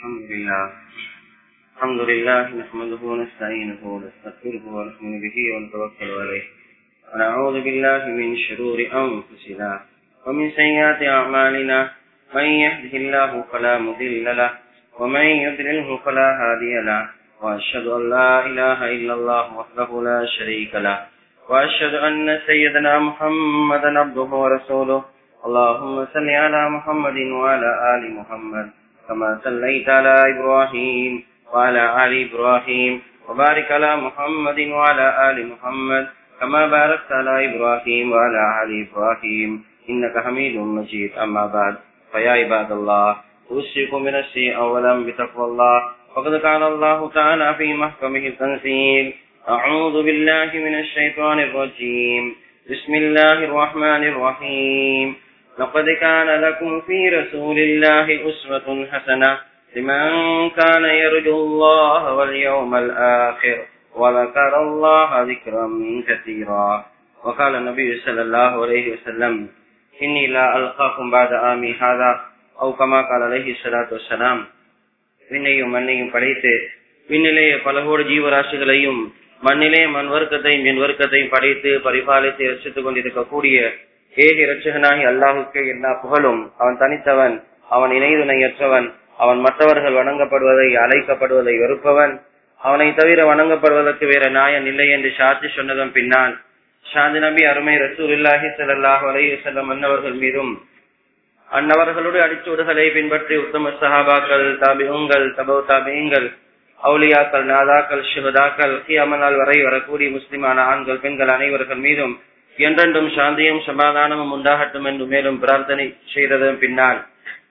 الحمد لله الحمد لله نحمده ونستعينه ونستغفره ونؤمن به ونتوكل عليه ونعوذ بالله من شرور أنفسنا ومن سيئات أعمالنا من يهده الله فلا مضل له ومن يضلله فلا هادي له وأشهد أن لا إله إلا الله وحده لا شريك له وأشهد أن سيدنا محمدا عبده ورسوله اللهم صل على محمد وعلى آل محمد كما صليت على إبراهيم وعلى آل إبراهيم وبارك على محمد وعلى آل محمد كما باركت على إبراهيم وعلى آل إبراهيم إنك حميد مجيد أما بعد فيا عباد الله أوصيكم بنفسي أولا بتقوى الله وقد قال الله تعالى في محكمه التنزيل أعوذ بالله من الشيطان الرجيم بسم الله الرحمن الرحيم لقد كان لكم في رسول الله أسوة حسنة لمن كان يرجو الله واليوم الآخر وذكر الله ذكرا كثيرا وقال النبي صلى الله عليه وسلم إني لا ألقاكم بعد آمي هذا أو كما قال عليه الصلاة والسلام விண்ணையும் மண்ணையும் படைத்து விண்ணிலேயே பல கோடி ஜீவராசிகளையும் மண்ணிலே மண் வர்க்கத்தையும் என் வர்க்கத்தையும் படைத்து பரிபாலித்து ரசித்துக் கொண்டிருக்கக்கூடிய ஏக இரட்சகனாகி அல்லாஹுக்கே எல்லா புகழும் அவன் தனித்தவன் அவன் இணைதுணையற்றவன் அவன் மற்றவர்கள் வணங்கப்படுவதை அழைக்கப்படுவதை வெறுப்பவன் அவனை தவிர வணங்கப்படுவதற்கு வேற நாயன் இல்லை என்று சாட்சி சொன்னதன் பின்னால் ஷாந்தி நபி அருமை ரசூல் இல்லாஹி சல்லாஹ் அலைய செல்லம் அன்னவர்கள் மீதும் அன்னவர்களுடைய அடிச்சூடுகளை பின்பற்றி உத்தம சஹாபாக்கள் தாபியங்கள் தபோ தாபியங்கள் அவுலியாக்கள் நாதாக்கள் சுகதாக்கள் கியாமனால் வரை வரக்கூடிய முஸ்லிமான ஆண்கள் பெண்கள் அனைவர்கள் மீதும் என்றென்றும் சாந்தியும் சமாதானமும் உண்டாகட்டும் என்று மேலும் பிரார்த்தனை செய்ததன் பின்னால்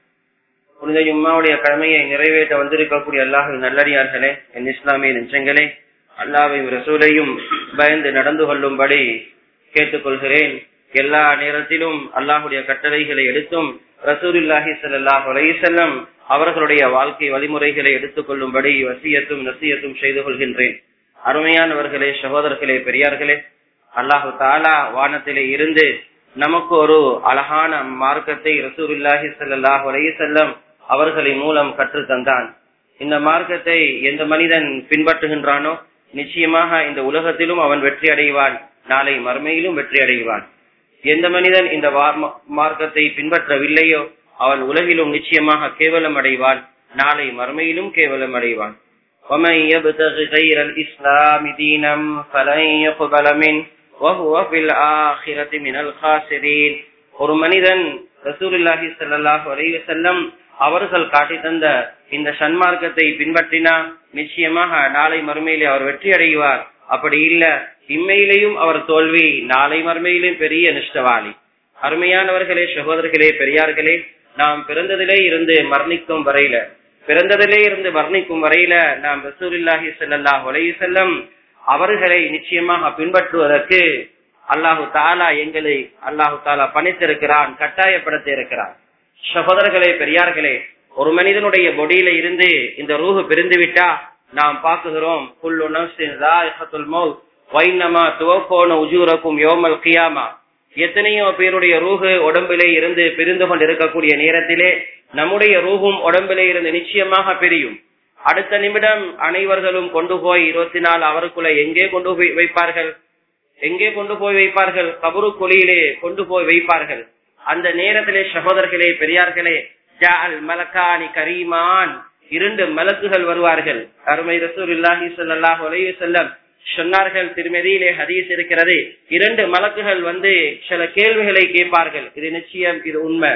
புனித உம்மாவுடைய கடமையை நிறைவேற்ற வந்திருக்கக்கூடிய அல்லாஹின் நல்லடியார்களே என் இஸ்லாமிய நெஞ்சங்களே அல்லாவையும் ரசூலையும் பயந்து நடந்து கொள்ளும்படி கேட்டுக்கொள்கிறேன் எல்லா நேரத்திலும் அல்லாஹுடைய கட்டளைகளை எடுத்தும் ரசூலுல்லாஹி சல்லாஹ் அலைசல்லம் அவர்களுடைய வாழ்க்கை வழிமுறைகளை எடுத்துக் கொள்ளும்படி வசியத்தும் நசியத்தும் செய்து கொள்கின்றேன் அருமையானவர்களே சகோதரர்களே பெரியார்களே அல்லாஹு தாலா வானத்திலே இருந்து நமக்கு ஒரு அழகான மார்க்கத்தை ரசூலுல்லாஹி சல்லாஹ் அலைசல்லம் அவர்களின் மூலம் கற்று தந்தான் இந்த மார்க்கத்தை எந்த மனிதன் பின்பற்றுகின்றானோ நிச்சயமாக இந்த உலகத்திலும் அவன் வெற்றி அடைவான் நாளை மறுமையிலும் வெற்றி அடைவான் எந்த மனிதன் இந்த மார்க்கத்தை பின்பற்றவில்லையோ அவன் உலகிலும் நிச்சயமாக கேவலம் அடைவான் நாளை மறுமையிலும் கேவலம் அடைவான் ومن يبتغ غير الإسلام دينا فلن يقبل منه وهو في الآخرة من الخاسرين ஒரு மனிதன் ரசூலுல்லாஹி ஸல்லல்லாஹு அலைஹி வஸல்லம் அவர்கள் காட்டி தந்த இந்த சன்மார்க்கத்தை பின்பற்றினா நிச்சயமாக நாளை மறுமையிலே அவர் வெற்றி அடைவார் அப்படி இல்ல இம்மையிலையும் அவர் தோல்வி நாளை மறுமையிலும் பெரிய நிஷ்டவாளி அருமையானவர்களே சகோதரர்களே பெரியார்களே நாம் பிறந்ததிலே இருந்து மரணிக்கும் வரையில பிறந்ததிலே இருந்து மரணிக்கும் வரையில நாம் ரசூலில்லாஹி ஸல்லல்லாஹு அலைஹி வஸல்லம் அவர்களை நிச்சயமாக பின்பற்றுவதற்கு அல்லாஹு தாலா எங்களை அல்லாஹு தாலா பணித்திருக்கிறான் கட்டாயப்படுத்தி இருக்கிறான் சகோதரர்களே பெரியார்களே ஒரு மனிதனுடைய பொடியில இருந்து இந்த ரூஹு பிரிந்து விட்டா நாம் பார்க்குகிறோம் புல்லு நப்சின் மௌத் வைனமா துவக்கோன உஜூரக்கும் யோமல் கியாமா எத்தனையோ பேருடைய ரூஹு உடம்பிலே இருந்து பிரிந்து கொண்டு இருக்கக்கூடிய நேரத்திலே நம்முடைய ரூஹும் உடம்பிலே இருந்து நிச்சயமாக பிரியும் அடுத்த நிமிடம் அனைவர்களும் கொண்டு போய் இருபத்தி நாலு அவருக்குள்ள எங்கே கொண்டு போய் வைப்பார்கள் எங்கே கொண்டு போய் வைப்பார்கள் கபரு கொலியிலே கொண்டு போய் வைப்பார்கள் அந்த நேரத்திலே சகோதரர்களே பெரியார்களே ஜால் மலக்கானி கரீமான் இரண்டு மலக்குகள் வருவார்கள் அருமை ரசூல் இல்லாஹி சொல்லாஹ் உலக செல்லம் சொன்னார்கள் திருமதியிலே ஹதீஸ் இருக்கிறது இரண்டு மலக்குகள் வந்து சில கேள்விகளை கேட்பார்கள் இது நிச்சயம் இது உண்மை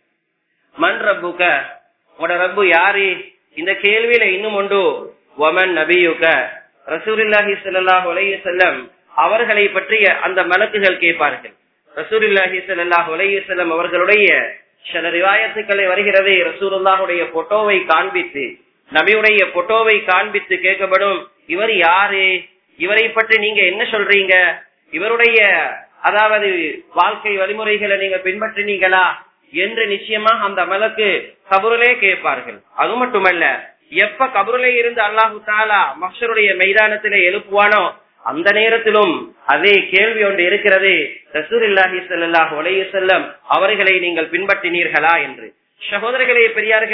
மண் ரப்புக்க உட ரப்பு யாரு இந்த கேள்வியில இன்னும் உண்டு ஒமன் நபியுக்க ரசூலில்லாஹி சல்லாஹ் உலக செல்லம் அவர்களை பற்றிய அந்த மலக்குகள் கேட்பார்கள் ரசூலில்லாஹி சல்லாஹ் உலக செல்லம் அவர்களுடைய சில ரிவாயத்துக்களை வருகிறது ரசூலுல்லாஹுடைய போட்டோவை காண்பித்து நபியுடைய போட்டோவை காண்பித்து கேட்கப்படும் இவர் யாரு இவரை பற்றி நீங்க என்ன சொல்றீங்க இவருடைய அதாவது வாழ்க்கை வழிமுறைகளை நீங்க பின்பற்றினீங்களா என்று நிச்சயமாக அந்த மலக்கு கபருலே கேட்பார்கள் அது மட்டுமல்ல எப்ப கபருலே இருந்து அல்லாஹு தாலா மக்சருடைய மைதானத்திலே எழுப்புவானோ அந்த நேரத்திலும் அதே கேள்வி ஒன்று இருக்கிறது ரசூல் இல்லாஹி சல்லாஹ் செல்லம் அவர்களை நீங்கள் பின்பற்றினீர்களா என்று சகோதரர்களே பெரியார்களே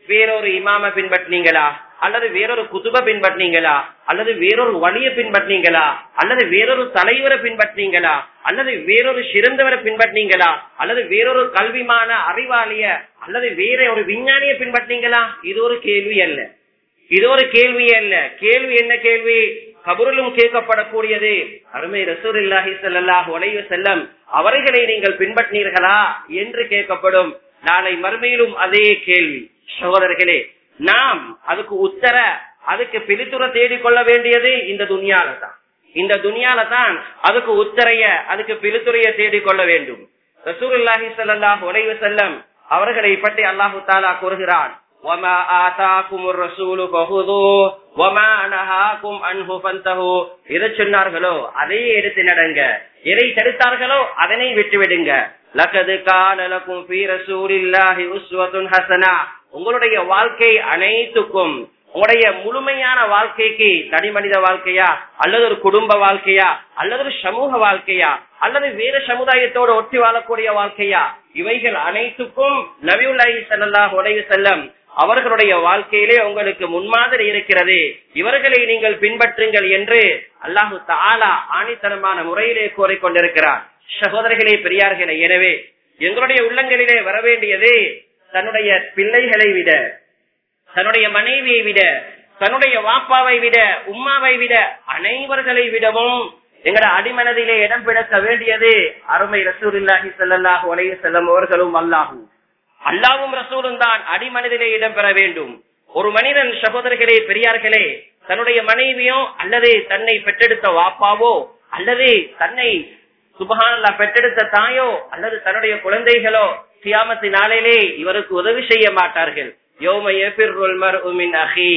வேறொரு இமாம பின்பற்றினீங்களா அல்லது வேறொரு குதுப பின்பற்றினீங்களா அல்லது வேறொரு வழிய பின்பற்றினீங்களா அல்லது வேறொரு தலைவரை பின்பற்றினீங்களா அல்லது வேறொரு சிறந்தவரை பின்பற்றினீங்களா அல்லது வேறொரு கல்விமான அறிவாளிய அல்லது வேற ஒரு விஞ்ஞானிய பின்பற்றினீங்களா இது ஒரு கேள்வி அல்ல இது ஒரு கேள்வி அல்ல கேள்வி என்ன கேள்வி கபூரிலும் கேட்கப்படக்கூடியது அருமை ரசூர் இல்லாஹி சல்லாஹ் உலைவு செல்லம் அவர்களை நீங்கள் பின்பற்றினீர்களா என்று கேட்கப்படும் நாளை மறுமையிலும் அதே கேள்வி சகோதரர்களே நாம் அதுக்கு உத்தர அதுக்கு பிரித்துற தேடிக்கொள்ள வேண்டியது இந்த துணியால தான் இந்த துணியால தான் அதுக்கு உத்தரைய அதுக்கு பிரித்துறைய தேடிக்கொள்ள வேண்டும் ரசூர் இல்லாஹி சல்லாஹ் உலைவு செல்லம் அவர்களை பற்றி அல்லாஹு தாலா கூறுகிறான் وما آتاكم الرسول فخذوه وما نهاكم عنه فانتهوا எதை சொன்னார்களோ அதையே எடுத்து நடங்க எதை தடுத்தார்களோ அதனை விட்டுவிடுங்க லக்கது காலலக்கும் ஃபீ ரசூலில்லாஹி உஸ்வத்துன் ஹசனா உங்களுடைய வாழ்க்கை அனைத்துக்கும் உங்களுடைய முழுமையான வாழ்க்கைக்கு தனி மனித வாழ்க்கையா அல்லது ஒரு குடும்ப வாழ்க்கையா அல்லது ஒரு சமூக வாழ்க்கையா அல்லது வேறு சமுதாயத்தோடு ஒட்டி வாழக்கூடிய வாழ்க்கையா இவைகள் அனைத்துக்கும் நபியுல்லாஹி ஸல்லல்லாஹு அலைஹி வஸல்லம் அவர்களுடைய வாழ்க்கையிலே உங்களுக்கு முன்மாதிரி இருக்கிறது இவர்களை நீங்கள் பின்பற்றுங்கள் என்று அல்லாஹு தாலா ஆணித்தனமான முறையிலே கோரிக்கொண்டிருக்கிறார் சகோதரர்களே பெரியார்களே எனவே எங்களுடைய உள்ளங்களிலே வர வேண்டியது தன்னுடைய பிள்ளைகளை விட தன்னுடைய மனைவியை விட தன்னுடைய வாப்பாவை விட உம்மாவை விட அனைவர்களை விடவும் எங்கட அடிமனதிலே இடம் பிடிக்க வேண்டியது அருமை ரசூலில்லாஹி ஸல்லல்லாஹு அலைஹி வஸல்லம் அவர்களும் அல்லாஹும் அல்லாவும் ரசூலும் தான் அடிமனதிலே இடம்பெற வேண்டும் ஒரு மனிதன் சகோதரர்களே பெரியார்களே தன்னுடைய மனைவியோ அல்லது தன்னை பெற்றெடுத்த வாப்பாவோ அல்லது தன்னை சுபகானல்லா பெற்றெடுத்த தாயோ அல்லது தன்னுடைய குழந்தைகளோ கியாமத்து நாளிலே இவருக்கு உதவி செய்ய மாட்டார்கள் யோம எபிர்ருல் மர்உ மின் அஹி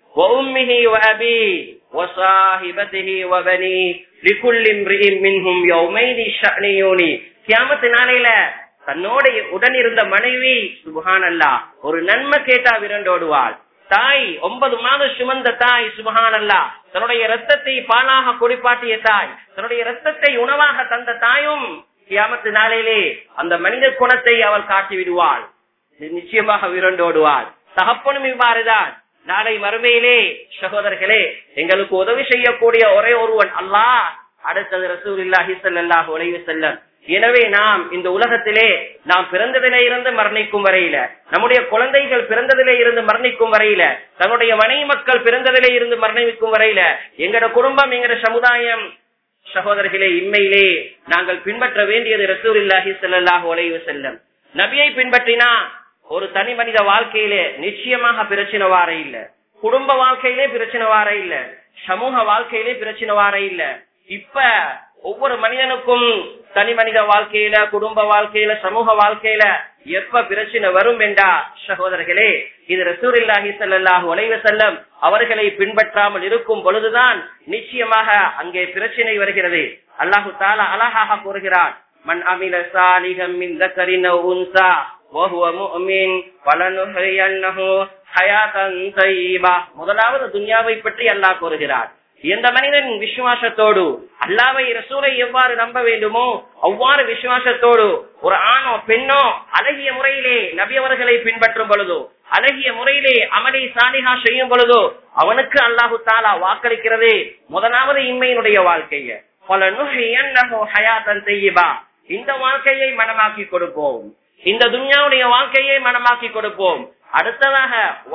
وأمه وأبيه وصاحبته وبنيه لكل امرئ منهم يومئذ شأن يغنيه கியாமத்து நாளையில தன்னோட உடன் இருந்த மனைவி சுபஹானல்லா ஒரு நன்மை கேட்டா விரண்டோடுவாள் தாய் ஒன்பது மாதம் சுமந்த தாய் சுபஹானல்லா தன்னுடைய ரத்தத்தை பாலாக குடிப்பாட்டிய தாய் தன்னுடைய ரத்தத்தை உணவாக தந்த தாயும் கியாமத்து நாளிலே அந்த மனித குணத்தை அவள் காட்டி விடுவாள் நிச்சயமாக விரண்டோடுவாள் தகப்பனும் இவ்வாறுதான் நாளை மறுமையிலே சகோதரர்களே எங்களுக்கு உதவி செய்யக்கூடிய ஒரே ஒருவன் அல்லாஹ் அடுத்தது ரசூல் இல்லாஹி சல்லாஹு உலகி செல்லம் எனவே நாம் இந்த உலகத்திலே நாம் பிறந்ததிலே இருந்து மரணிக்கும் வரையில நம்முடைய குழந்தைகள் பிறந்ததிலே இருந்து மரணிக்கும் வரையில தன்னுடைய மனைவி மக்கள் பிறந்ததிலே இருந்து மரணிக்கும் வரையில எங்கட குடும்பம் எங்கட சமுதாயம் சகோதரர்களே இம்மையிலே நாங்கள் பின்பற்ற வேண்டியது ரசூல் இல்லாஹி சல்லாஹு உலகி செல்லம் நபியை பின்பற்றினா ஒரு தனி மனித வாழ்க்கையிலே நிச்சயமாக பிரச்சனை வார இல்ல குடும்ப வாழ்க்கையிலே பிரச்சனை வார இல்ல சமூக வாழ்க்கையிலே பிரச்சனை வார இல்ல இப்ப ஒவ்வொரு மனிதனுக்கும் தனி மனித வாழ்க்கையில குடும்ப வாழ்க்கையில சமூக வாழ்க்கையில எப்ப பிரச்சனை வரும் என்றா சகோதரர்களே இது ரசூரில்லாஹி சல்லாஹு உலைவ செல்லம் அவர்களை பின்பற்றாமல் இருக்கும் பொழுதுதான் நிச்சயமாக அங்கே பிரச்சனை வருகிறது அல்லாஹு தாலா அழகாக கூறுகிறான் மண் அமில சாலிகம் இந்த கரின உன்சா وهو مؤمن فلنحيينه حياة طيبة முதலாவது துன்யாவை பற்றி அல்லாஹ் கூறுகிறார் எந்த மனிதன் விசுவாசத்தோடு அல்லாவை ரசூலை எவ்வாறு நம்ப வேண்டுமோ அவ்வாறு விசுவாசத்தோடு ஒரு ஆணோ பெண்ணோ அழகிய முறையிலே நபியவர்களை பின்பற்றும் பொழுதோ அழகிய முறையிலே அமளி சாலிகா செய்யும் பொழுதோ அவனுக்கு அல்லாஹு தாலா வாக்களிக்கிறது முதலாவது இன்மையினுடைய வாழ்க்கைய பல நுகையன்னஹோ ஹயாத்தன் செய்யபா இந்த வாழ்க்கையை மனமாக்கி கொடுப்போம் இந்த துன்யாவுடைய வாழ்க்கையை மனமாக்கி கொடுப்போம் அடுத்ததாக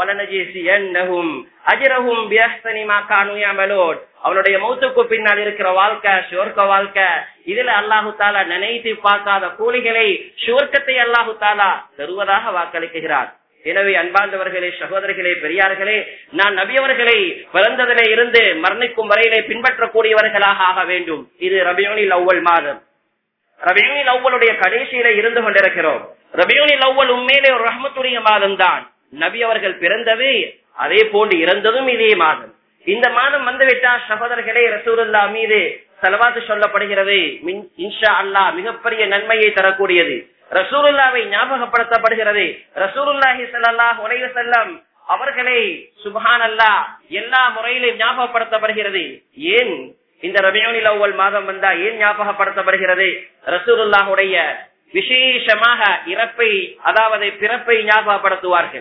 அவனுடைய மௌத்துக்கு பின்னால் இருக்கிற வாழ்க்கை சுவர்க்க வாழ்க்கை இதுல அல்லாஹு தாலா நினைத்து பார்க்காத கூலிகளை சுவர்க்கத்தை அல்லாஹு தாலா தருவதாக வாக்களிக்கிறார் எனவே அன்பார்ந்தவர்களே சகோதரர்களே பெரியார்களே நான் நபியவர்களை பிறந்ததிலே இருந்து மரணிக்கும் வரையிலே பின்பற்றக்கூடியவர்களாக ஆக வேண்டும் இது ரபியோனில் அவ்வள் மாதம் ரபியூனில் அவ்வளுடைய கடைசியில இருந்து கொண்டிருக்கிறோம் ரபியூனில் அவ்வள் உண்மையிலே ஒரு ரஹமத்துடைய மாதம் தான் நபி அவர்கள் பிறந்தது அதே போன்று இறந்ததும் இதே மாதம் இந்த மாதம் வந்துவிட்டால் சகோதரர்களே ரசூருல்லா மீது செலவாத்து சொல்லப்படுகிறது இன்ஷா அல்லா மிகப்பெரிய நன்மையை தரக்கூடியது ரசூருல்லாவை ஞாபகப்படுத்தப்படுகிறது ரசூருல்லாஹி சல்லாஹ் உலக செல்லம் அவர்களை சுபஹான் அல்லா எல்லா முறையிலும் ஞாபகப்படுத்தப்படுகிறது ஏன் இந்த ரபியோனில் அவ்வள் மாதம் வந்தா ஏன் ஞாபகப்படுத்தப்படுகிறது ரசூலுல்லாஹுடைய விசேஷமாக இறப்பை அதாவது பிறப்பை ஞாபகப்படுத்துவார்கள்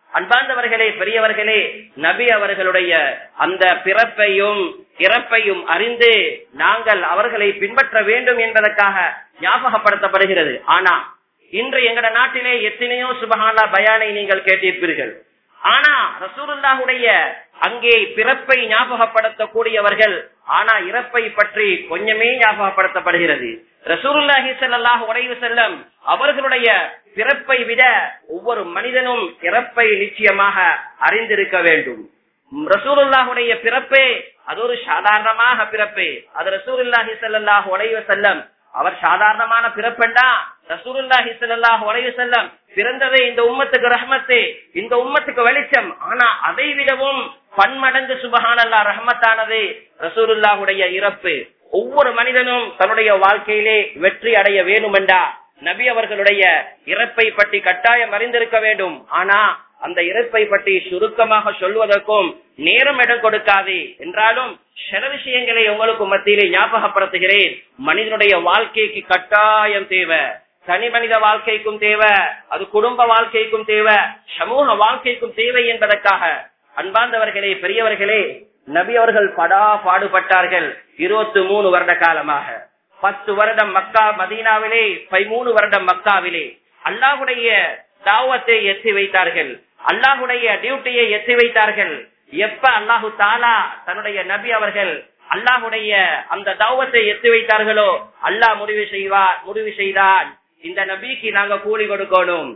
அன்பார்ந்தவர்களே பெரியவர்களே நபி அவர்களுடைய அந்த பிறப்பையும் இறப்பையும் அறிந்து நாங்கள் அவர்களை பின்பற்ற வேண்டும் என்பதற்காக ஞாபகப்படுத்தப்படுகிறது ஆனா இன்று எங்கட நாட்டிலே எத்தனையோ சுபஹானா பயானை நீங்கள் கேட்டிருப்பீர்கள் ஆனா ரசூலுல்லாஹுடைய அங்கே பிறப்பை ஞாபகப்படுத்தக்கூடியவர்கள் ஆனா இறப்பை பற்றி கொஞ்சமே ஞாபகப்படுத்தப்படுகிறது ரசூலுல்லாஹி ஸல்லல்லாஹு அலைஹி வஸல்லம் அவர்களுடைய பிறப்பை விட ஒவ்வொரு மனிதனும் இறப்பை நிச்சயமாக அறிந்திருக்க வேண்டும் ரசூலுல்லாஹுடைய பிறப்பே அது ஒரு சாதாரணமாக பிறப்பே அது ரசூலுல்லாஹி ஸல்லல்லாஹு அலைஹி வஸல்லம் அவர் சாதாரணமான பிறப்பெண்டா ரசூலுல்லாஹி ஸல்லல்லாஹு அலைஹி வஸல்லம் பிறந்ததே இந்த உம்மத்துக்கு ரஹ்மத்தே இந்த உம்மத்துக்கு வெளிச்சம் ஆனா அதை விடவும் பன்மடங்கு சுபஹானல்லா ரஹ்மத்தானது ரசூலுல்லாஹுடைய இறப்பு ஒவ்வொரு மனிதனும் தன்னுடைய வாழ்க்கையிலே வெற்றி அடைய வேண்டுமெண்டா நபி அவர்களுடைய இறப்பை பற்றி கட்டாயம் அறிந்திருக்க வேண்டும் ஆனா அந்த இறப்பை பற்றி சுருக்கமாக சொல்வதற்கும் நேரம் இடம் கொடுக்காது என்றாலும் சில விஷயங்களை உங்களுக்கு மத்தியிலே ஞாபகப்படுத்துகிறேன் மனிதனுடைய வாழ்க்கைக்கு கட்டாயம் தேவை தனி மனித வாழ்க்கைக்கும் தேவை அது குடும்ப வாழ்க்கைக்கும் தேவை சமூக வாழ்க்கைக்கும் தேவை என்பதற்காக அன்பார்ந்தவர்களே பெரியவர்களே நபி அவர்கள் படா பாடுபட்டார்கள் இருபத்தி மூணு வருட காலமாக பத்து வருடம் மக்கா மதீனாவிலே பதிமூணு வருடம் மக்காவிலே அல்லாஹுடைய தாவத்தை எத்தி வைத்தார்கள் அல்லாஹுடைய டியூட்டியை எத்தி வைத்தார்கள் எப்ப அல்லாஹு தாலா தன்னுடைய நபி அவர்கள் அல்லாஹுடைய அந்த தாவத்தை எத்தி வைத்தார்களோ அல்லாஹ் முடிவு செய்வார் முடிவு செய்தான் இந்த நபிக்கு நாங்க கூலி கொடுக்கணும்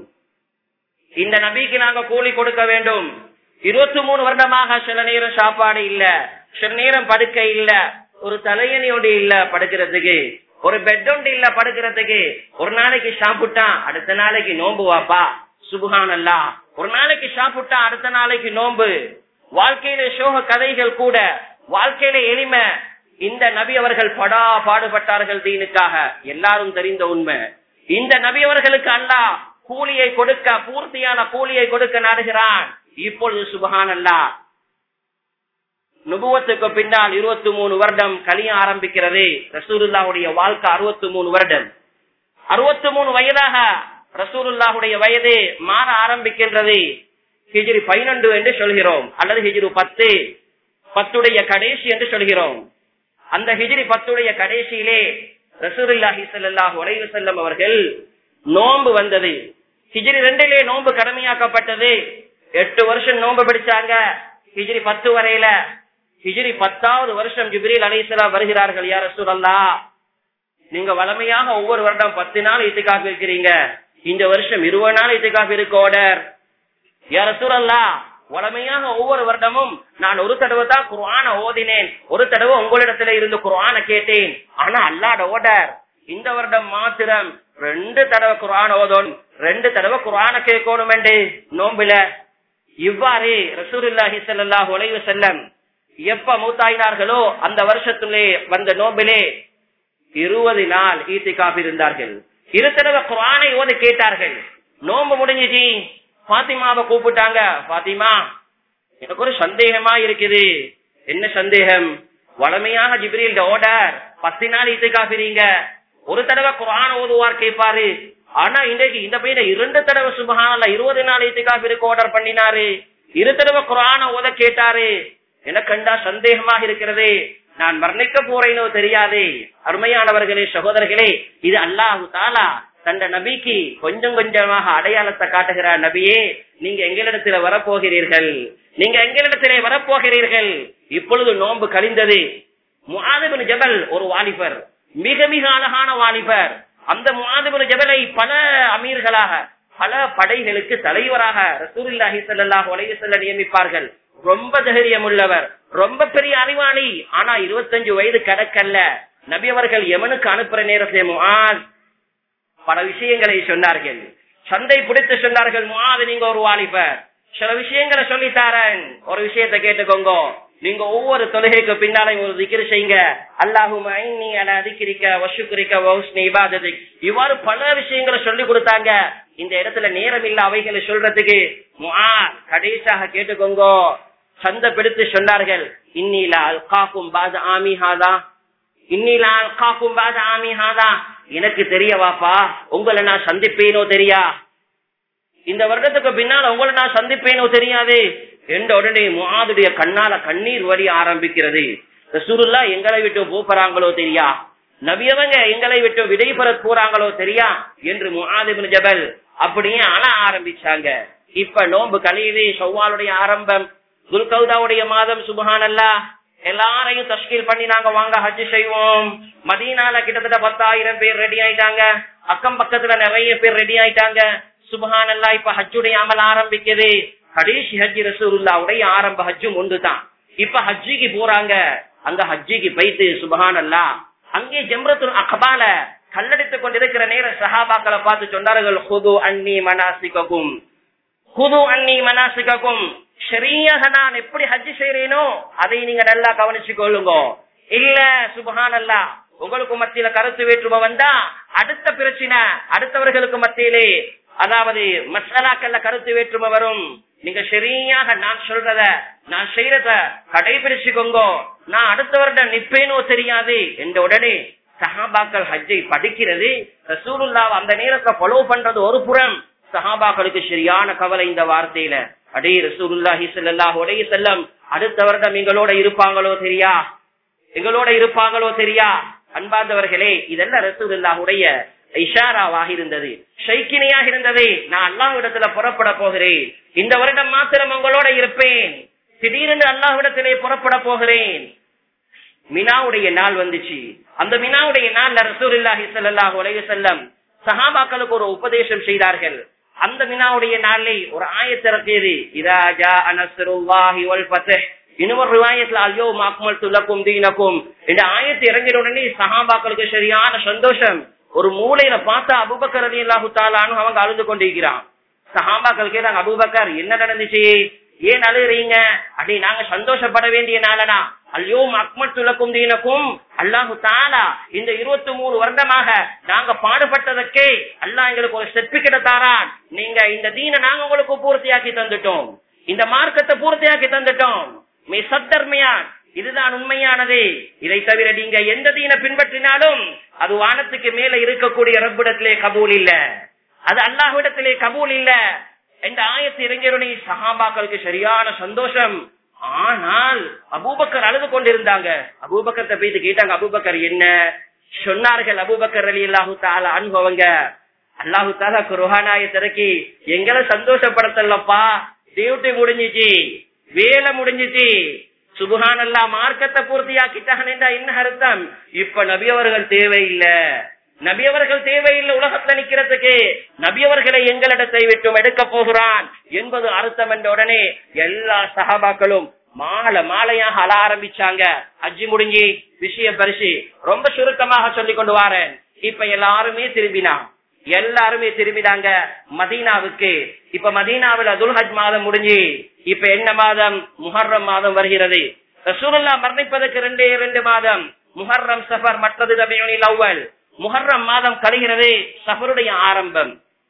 இந்த நபிக்கு நாங்க கூலி கொடுக்க வேண்டும் இருபத்தி மூணு வருடமாக சில நேரம் சாப்பாடு இல்ல சில நேரம் படுக்க இல்ல ஒரு தலையணி ஒன்று இல்ல படுக்கிறதுக்கு ஒரு பெட் ஒன்று இல்ல படுக்கிறதுக்கு ஒரு நாளைக்கு சாப்பிட்டான் அடுத்த நாளைக்கு நோம்பு வாப்பா சுபுகானல்லா ஒரு நாளைக்கு சாப்பிட்டா அடுத்த நாளைக்கு நோம்பு வாழ்க்கையில சோக கதைகள் கூட வாழ்க்கையில எளிமை இந்த நபி அவர்கள் படா பாடுபட்டார்கள் தீனுக்காக எல்லாரும் தெரிந்த உண்மை இந்த நபி அவர்களுக்கு அல்லாஹ் கூலியை கொடுக்க பூர்த்தியான கூலியை கொடுக்க நாடுகிறான் இப்பொழுது சுபகான் அல்லா நுபுவத்துக்கு பின்னால் இருபத்தி மூணு வருடம் கலிய ஆரம்பிக்கிறது ரசூலுல்லாவுடைய வாழ்க்கை அறுபத்தி மூணு வருடம் அறுபத்தி மூணு வயதாக ரசூலுல்லாஹுடைய வயது மாற ஆரம்பிக்கின்றது ஹிஜ்ரி பதினொன்று என்று சொல்கிறோம் அல்லது ஹிஜ்ரு பத்து பத்துடைய கடைசி என்று சொல்கிறோம் அந்த ஹிஜ்ரி பத்துடைய கடைசியிலே ரசூலுல்லாஹி ஸல்லல்லாஹு அலைஹி வஸல்லம் அவர்கள் நோன்பு வந்தது ஹிஜ்ரி ரெண்டிலே நோன்பு கடமையாக்கப்பட்டது எட்டு வருஷம் நோன்பு பிடிச்சாங்க ஹிஜ்ரி பத்து வரையில ஹிஜ்ரி பத்தாவது வருஷம் ஜிப்ரீல் அலைஹிஸ்ஸலாம் வருகிறார்கள் யார் ரசூலல்லா நீங்க வளமையாக ஒவ்வொரு வருடம் பத்து நாள் இத்துக்காக இருக்கிறீங்க இந்த வருஷம் இருபது நாள் இத்துக்காக இருக்கு ஆர்டர் யார் ரசூலல்லா வளமையாக ஒவ்வொரு வருடமும் நான் ஒரு தடவை தான் குர்ஆன ஓதினேன் ஒரு தடவை உங்களிடத்துல இருந்து குர்ஆன கேட்டேன் ஆனா அல்லாட ஓர்டர் இந்த வருடம் மாத்திரம் ரெண்டு தடவை குர்ஆன ஓதணும் ரெண்டு தடவை குர்ஆன கேட்கணும் என்று நோம்பில இவ்வாறு ரசூலுல்லாஹி ஸல்லல்லாஹு அலைஹி வஸல்லம் எப்ப மூத்தாயினார்களோ அந்த வருஷத்திலே வந்த நோம்பிலே இருபது நாள் ஈத்திகாப் இருந்தார்கள் இரு தடவை குரானை ஓதி கேட்டார்கள் நோம்பு முடிஞ்சிச்சு பாத்திமாவை கூப்பிட்டாங்க பாத்திமா எனக்கு ஒரு சந்தேகமா இருக்குது என்ன சந்தேகம் வளமையாக ஜிப்ரீல் ஓடர் பத்து நாள் ஈத்திகாப்பிறீங்க ஒரு தடவை குரான் ஓதுவார் கேட்பாரு ஆனா இன்றைக்கு இந்த பையனை இரண்டு தடவை சுபகான இருபது நாள் ஈத்திகாப்பிற்கு ஆர்டர் பண்ணினாரு இரு தடவை குரான ஓத கேட்டாரு எனக்கு கண்டா சந்தேகமாக இருக்கிறது நான் மரணிக்க போறேனோ தெரியாதே அருமையானவர்களே சகோதரர்களே இது அல்லாஹு தாலா தந்த நபிக்கு கொஞ்சம் கொஞ்சமாக அடையாளத்தை காட்டுகிறார் நபியே நீங்க எங்களிடத்துல வரப்போகிறீர்கள் நீங்க எங்களிடத்திலே வரப்போகிறீர்கள் இப்பொழுது நோன்பு கழிந்தது முஆதுபின் ஜபல் ஒரு வாலிபர் மிக மிக அழகான வாலிபர் அந்த முஆதுபின் ஜபலை பல அமீர்களாக பல படைகளுக்கு தலைவராக ரசூலுல்லாஹி ஸல்லல்லாஹு அலைஹி வஸல்லம் நியமிப்பார்கள் ரொம்ப தைரியம் உள்ளவர் ரொம்ப பெரிய அறிவாளி ஆனா இருபத்தஞ்சு வயது கடக்கல்ல நபி அவர்கள் எமனுக்கு அனுப்புற நேரத்திலே முஆஸ் பல விஷயங்களை சொன்னார்கள் சந்தை பிடித்து சொன்னார்கள் முஆது நீங்க ஒரு வாலிபர் சில விஷயங்களை சொல்லித்தாரன் ஒரு விஷயத்தை கேட்டுக்கோங்க நீங்க ஒவ்வொரு தொழுகைக்கு பின்னாலையும் ஒரு திக்கிரி செய்யுங்க அல்லாஹும் ஐன்னி அல அதிக்கிரிக்க வசுக்குரிக்க வௌஸ்னி இபாததிக் இவ்வாறு பல விஷயங்களை சொல்லி கொடுத்தாங்க இந்த இடத்துல நேரம் இல்ல அவைகளை சொல்றதுக்கு முஆத் கடைசியாக கேட்டுக்கோங்க சந்த பிடித்து சொன்னார்கள் இன்னில அல்காக்கும் பாத ஆமி ஹாதா இன்னில அல்காக்கும் பாத ஆமி ஹாதா எனக்கு தெரியவாப்பா உங்களை நான் சந்திப்பேனோ தெரியா இந்த வருடத்துக்கு பின்னால் உங்களை நான் சந்திப்பேனோ தெரியாது என்ற உடனே முஆதுடைய கண்ணால கண்ணீர் வரி ஆரம்பிக்கிறது ரசூலுல்லா எங்களை விட்டு போறாங்களோ தெரியா நபியவங்க எங்களை விட்டு விடை பெற போறாங்களோ தெரியா என்று முஆதிபின் ஜபல் அப்படியே அழ ஆரம்பிச்சாங்க இப்ப நோன்பு கலையுது ஷவ்வாலுடைய ஆரம்பம் துல்கௌதாவுடைய மாதம் சுபஹானல்லா எல்லாரையும் தஷ்கீல் பண்ணி நாங்க வாங்க ஹஜ் செய்வோம் மதீனால கிட்டத்தட்ட பத்தாயிரம் பேர் ரெடி ஆயிட்டாங்க அக்கம் பக்கத்துல நிறைய பேர் ரெடி ஆயிட்டாங்க சுபஹானல்லா இப்ப ஹஜ்ஜுடைய அமல் ஆரம்பிக்குது கடைசி ஹஜ் ரசூலுல்லாவுடைய ஆரம்ப ஹஜ்ஜும் ஒன்றுதான் இப்ப ஹஜ்ஜிக்கு போறாங்க அங்க ஹஜ்ஜிக்கு போயிட்டு சுபஹானல்லா அங்கே ஜம்ரத்துல் அகபால கல்லடித்துக் கொண்டிருக்கிற நேர சஹாபாக்களை பார்த்து சொன்னார்கள் ஹுது அன்னி மனாசிக்கும் ஹுது அன்னி மனாசிக்கும் சரியாக நான் எப்படி ஹஜ் செய்யறேனோ அதை நீங்க நல்லா கவனிச்சு கொள்ளுங்க இல்ல சுபஹானல்லா உங்களுக்கு மத்தியில கருத்து வேற்றுமை வந்தா அடுத்த பிரச்சனை அடுத்தவர்களுக்கு மத்தியிலே அதாவது மசாலாக்கள்ல கருத்து வேற்றுமை வரும் நீங்க சரியாக நான் சொல்றத நான் செய்யறத கடைபிடிச்சுக்கோங்க நான் அடுத்த வருடம் நிப்பேனோ தெரியாது என்ற உடனே சஹாபாக்கள் ஹஜ்ஜை படிக்கிறது ரசூலுல்லா அந்த நேரத்தை ஃபாலோ பண்றது ஒரு புறம் சஹாபாக்களுக்கு சரியான கவலை இந்த வார்த்தையில அடே ரசூலுல்லாஹி ஸல்லல்லாஹு அலைஹி வஸல்லம் அடுத்த வருடம் எங்களோட இருப்பாங்களோ தெரியா எங்களோட இருப்பாங்களோ தெரியா அன்பார்ந்தவர்களே இதெல்லாம் ரசூலுல்லாஹுடைய இஷாராவாக இருந்தது ஷைக்கினியாக இருந்தது நான் அல்லாஹ்விடத்துல புறப்பட போகிறேன் இந்த வருடம் மாத்திரம் உங்களோட இருப்பேன் திடீரென்று அல்லாஹ்விடத்திலே புறப்பட போகிறேன் மினாவுடைய நாள் வந்துச்சு அந்த மினாவுடைய நாள்ல ரசூலுல்லாஹி ஸல்லல்லாஹு அலைஹி வஸல்லம் சஹாபாக்களுக்கு ஒரு உபதேசம் செய்தார்கள் அந்த மினாவுடைய நாளை ஒரு ஆயத்திறக்கியது இதா ஜா அனஸ்ருல்லாஹி வல் ஃபத்ஹ் இன்னொரு ரிவாயத்துல அல்யோ மாக்மல் துலக்கும் தீனக்கும் இந்த ஆயத்தை இறங்கின உடனே சஹாபாக்களுக்கு சரியான சந்தோஷம் ஒரு மூலையில பார்த்தா அபுபக்கர் அலி அல்லாஹு தாலானு அவங்க அழுது கொண்டிருக்கிறான் சஹாபாக்கள் கேட்டாங்க அபுபக்கர் என்ன நடந்துச்சு ஏன் அழுகிறீங்க அப்படி நாங்க சந்தோஷப்பட வேண்டிய நாளனா ஐயோ அக்மத் துலக்கும் தீனக்கும் அல்லாஹு தாலா இந்த இருபத்தி மூணு வருடமாக நாங்க பாடுபட்டதற்கே அல்லாஹ் எங்களுக்கு ஒரு சர்டிபிகேட் தாரான் நீங்க இந்த தீனை நாங்க உங்களுக்கு பூர்த்தியாக்கி தந்துட்டோம் இந்த மார்க்கத்தை பூர்த்தியாக்கி தந்துட்டோம் மே சத்தர்மையான் இதுதான் உண்மையானது இதை தவிர நீங்க எந்த தீனை பின்பற்றினாலும் அது வானத்துக்கு மேல இருக்கக்கூடிய ரப்பிடத்திலே கபூல் இல்ல அது அல்லாஹ்விடத்திலே கபூல் இல்ல இந்த ஆயத்து இறங்கியருடைய சஹாபாக்களுக்கு சரியான சந்தோஷம் ஆனால் அபூபக்கர் அழுது கொண்டிருந்தாங்க அபூபக்கத்தை போயிட்டு கேட்டாங்க அபூபக்கர் என்ன சொன்னார்கள் அபூபக்கர் அலி அல்லாஹு தாலா அனுபவங்க அல்லாஹு தாலா குருஹானாய திறக்கி எங்களை சந்தோஷப்படுத்தலப்பா டியூட்டி முடிஞ்சிச்சு வேலை முடிஞ்சிச்சு சுபஹானல்லா மார்க்கத்தை பூர்த்தியாக்கிட்டாங்க என்ன அர்த்தம் இப்ப நபியவர்கள் தேவையில்லை நபியவர்கள் தேவையில்லை உலகத்துல நிக்கிறதுக்கு நபியவர்களை எங்களிடத்தை விட்டும் எடுக்க போகிறான் என்பது அர்த்தம் என்ற உடனே எல்லா சகாபாக்களும் மாலை மாலையாக அழ ஆரம்பிச்சாங்க அஜி முடிஞ்சி விஷய பரிசு ரொம்ப சுருக்கமாக சொல்லி கொண்டு வாரேன் இப்ப எல்லாருமே திரும்பினா எல்லாருமே திரும்பினாங்க மதீனாவுக்கு இப்ப மதீனாவில் துல்ஹஜ் மாதம் முடிஞ்சு இப்ப என்ன மாதம் முஹர்ரம் மாதம் வருகிறது ரசூலுல்லா மரணிப்பதற்கு ரெண்டே ரெண்டு மாதம் முஹர்ரம் சஃபர் மற்றது ரபியுனில் அவ்வல் முஹர்ரம் மாதம் கழிகிறது சஃபருடைய ஆரம்பம்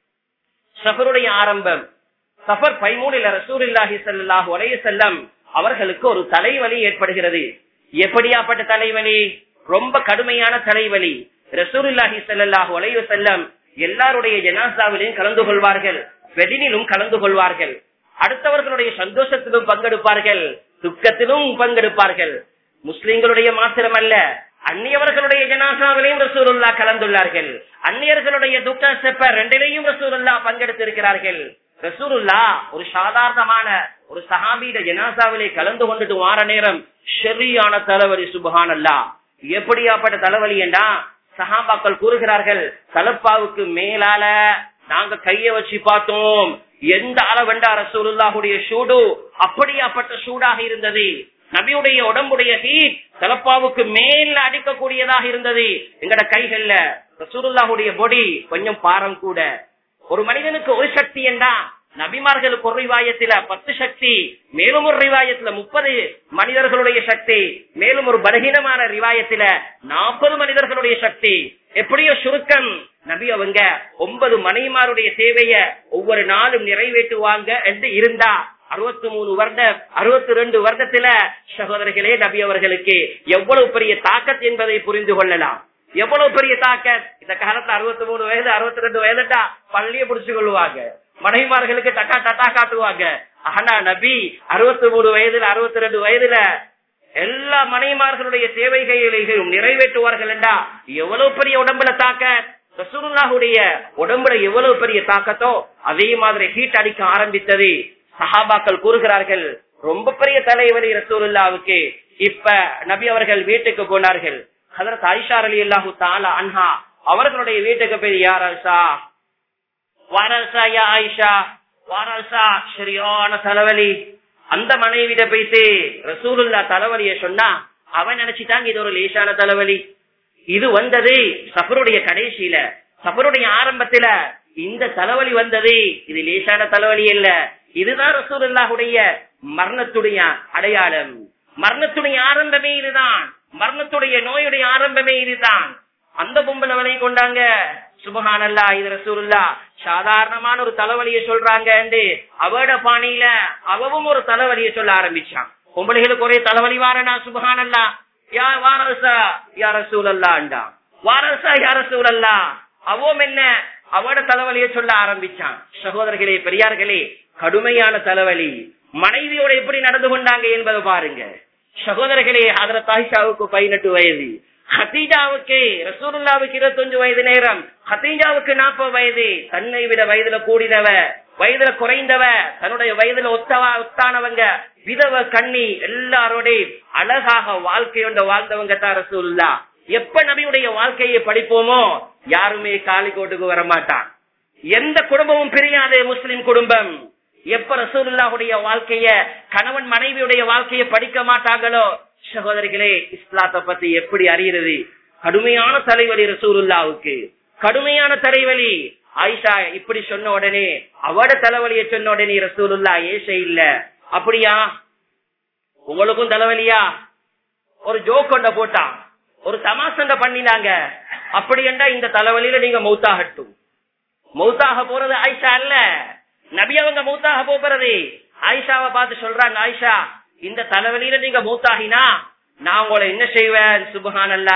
சஃபருடைய ஆரம்பம் சஃபர் பைமூனில் ரசூலுல்லாஹி ஸல்லல்லாஹு அலைஹி வஸல்லம் அவர்களுக்கு ஒரு தலைவலி ஏற்படுகிறது எப்படியாப்பட்ட தலைவலி ரொம்ப கடுமையான தலைவலி ரசூலுல்லாஹி ஸல்லல்லாஹு அலைஹி வஸல்லம் எல்லாருடைய ஜனாசாவிலையும் கலந்து கொள்வார்கள் வெடினிலும் கலந்து கொள்வார்கள் அடுத்தவர்களுடைய சந்தோஷத்திலும் பங்கெடுப்பார்கள் துக்கத்திலும் பங்கெடுப்பார்கள் முஸ்லிம்களுடைய மாத்திரமல்ல அந்நியவர்களுடைய ஜனாசாவிலையும் ரசூலுல்லா கலந்துள்ளார்கள் அந்நியர்களுடைய துக்க செப்ப ரெண்டிலையும் ரசூலுல்லா பங்கெடுத்திருக்கிறார்கள் ரசூலுல்லா ஒரு சாதாரணமான ஒரு சஹாபீட ஜனாசாவிலே கலந்து கொண்டுட்டு வார நேரம் சரியான தலைவலி சுபஹானல்லா எப்படியாப்பட்ட தலைவலி என்றா சஹாபாக்கள் கூறுகிறார்கள் தலப்பாவுக்கு மேலால நாங்க கைய வச்சு பார்த்தோம் எந்த அளவெண்டா ரசூலுல்லாஹுடைய சூடு அப்படியாப்பட்ட சூடாக இருந்தது நபியுடைய உடம்புடைய ஹீட் தலப்பாவுக்கு மேல அடிக்கக்கூடியதாக இருந்தது எங்கட கைகள்ல ரசூலுல்லாஹுடைய பொடி கொஞ்சம் பாரம் கூட ஒரு மனிதனுக்கு ஒரு சக்தி என்றா நபிமார்களுக்கு ஒரு ரிவாயத்தில பத்து சக்தி மேலும் ஒரு ரிவாயத்துல முப்பது மனிதர்களுடைய சக்தி மேலும் ஒரு பலகீனமான ரிவாயத்தில நாற்பது மனிதர்களுடைய சக்தி எப்படியோ சுருக்கம் நபி அவங்க ஒன்பது மனைமாருடைய தேவைய ஒவ்வொரு நாளும் நிறைவேற்றுவாங்க என்று இருந்தா அறுபத்தி மூணு வருட அறுபத்தி ரெண்டு வருடத்துல சகோதரர்களே நபி அவர்களுக்கு எவ்வளவு பெரிய தாக்கத் என்பதை புரிந்து கொள்ளலாம் எவ்வளவு பெரிய தாக்கத் இந்த காலத்துல அறுபத்தி மூணு வயது அறுபத்தி ரெண்டு வயதுட்டா பள்ளியை புடிச்சு கொள்ளுவாங்க மனைவிமார்களுக்கு டக்கா டட்டா காட்டுவாங்க ஆனா நபி அறுபத்தி மூணு வயதுல அறுபத்தி ரெண்டு வயதுல எல்லா மனைவிமார்களுடைய தேவைகளையும் நிறைவேற்றுவார்கள் என்றா எவ்வளவு பெரிய உடம்புல தாக்க ரசூலுல்லாஹுடைய உடம்புல எவ்வளவு பெரிய தாக்கத்தோ அதே மாதிரி ஹீட் அடிக்க ஆரம்பித்தது சஹாபாக்கள் கூறுகிறார்கள் ரொம்ப பெரிய தலைவலி ரசூலுல்லாவுக்கு இப்ப நபி அவர்கள் வீட்டுக்கு போனார்கள் ஹதரத் ஆயிஷா அலி அல்லாஹு தாலா அன்ஹா அவர்களுடைய வீட்டுக்கு போய் யார் ஆயிஷா வாரசா யா ஆயிஷா வாரசா சரியான தலைவலி அந்த மனைவிட போயிட்டு ரசூலுல்லா தலைவலிய சொன்னா அவன் நினைச்சிட்டாங்க இது ஒரு லேசான தலைவலி இது வந்தது சஃபருடைய கடைசியில சஃபருடைய ஆரம்பத்துல இந்த தலைவலி வந்தது இது லேசான தலைவலி இல்ல இதுதான் ரசூலுல்லாஹுடைய மரணத்துடைய அடையாளம் மரணத்துடைய ஆரம்பமே இதுதான் மரணத்துடைய நோயுடைய ஆரம்பமே இதுதான் அந்த பொம்பளை வலை கொண்டாங்க சுபஹானல்லா இது ரசூலுல்லா சாதாரணமான ஒரு தலைவலிய சொல்றாங்க அவட பாணியில அவவும் ஒரு தலைவலிய சொல்ல ஆரம்பிச்சான் பொம்பளைகளுக்கு ஒரே தலைவலி வாரனா சுபஹானல்லா யா வாரசா யா ரசூலல்லாண்டா வாரசா யா ரசூலல்லா அவும் என்ன அவட தலைவலிய சொல்ல ஆரம்பிச்சான் சகோதரர்களே பெரியார்களே கடுமையான தலைவலி மனைவியோட எப்படி நடந்து கொண்டாங்க என்பதை பாருங்க சகோதரர்களே அதர தாய்ஷாவுக்கு பதினெட்டு வயது ஹத்தீஜாவுக்கு ரசூலுல்லாவுக்கு இருபத்தஞ்சு வயது நேரம் ஹத்தீஜாவுக்கு நாற்பது வயது தன்னை விட வயதுல கூடினவ வயதுல குறைந்தவ தன்னுடைய வயதுல ஒத்தவா ஒத்தானவங்க விதவ கண்ணி எல்லாரோடையும் அழகாக வாழ்க்கையோட வாழ்ந்தவங்க தான் ரசூலுல்லா எப்ப நபியுடைய வாழ்க்கையை படிப்போமோ யாருமே காலிக்கோட்டுக்கு வரமாட்டான் எந்த குடும்பமும் பிரியாத முஸ்லிம் குடும்பம் எப்ப ரசூலுல்லாவுடைய வாழ்க்கைய கணவன் மனைவியுடைய வாழ்க்கையை படிக்க மாட்டாங்களோ சகோதரிகளே இஸ்லாத்தை பத்தி எப்படி அறிகிறது கடுமையான தலைவலி ரசூலுல்லாவுக்கு கடுமையான தலைவலி ஆயிஷா இப்படி சொன்ன உடனே அவட தலைவலிய சொன்ன உடனே ரசூலுல்லா ஏச இல்ல அப்படியா உங்களுக்கும் தலைவலியா ஒரு ஜோக் கொண்ட போட்டா ஒரு தமாசண்ட பண்ணினாங்க அப்படி என்றா இந்த தலைவலியில நீங்க மௌத்தாகட்டும் மௌத்தாக போறது ஆயிஷா அல்ல நபி அவங்க மௌத்தாக போறது ஆயிஷாவை பார்த்து சொல்றாங்க ஆயிஷா இந்த தலைவலியில நீங்க மூத்தாகினா நான் உங்களை என்ன செய்வேன் சுபஹானல்லா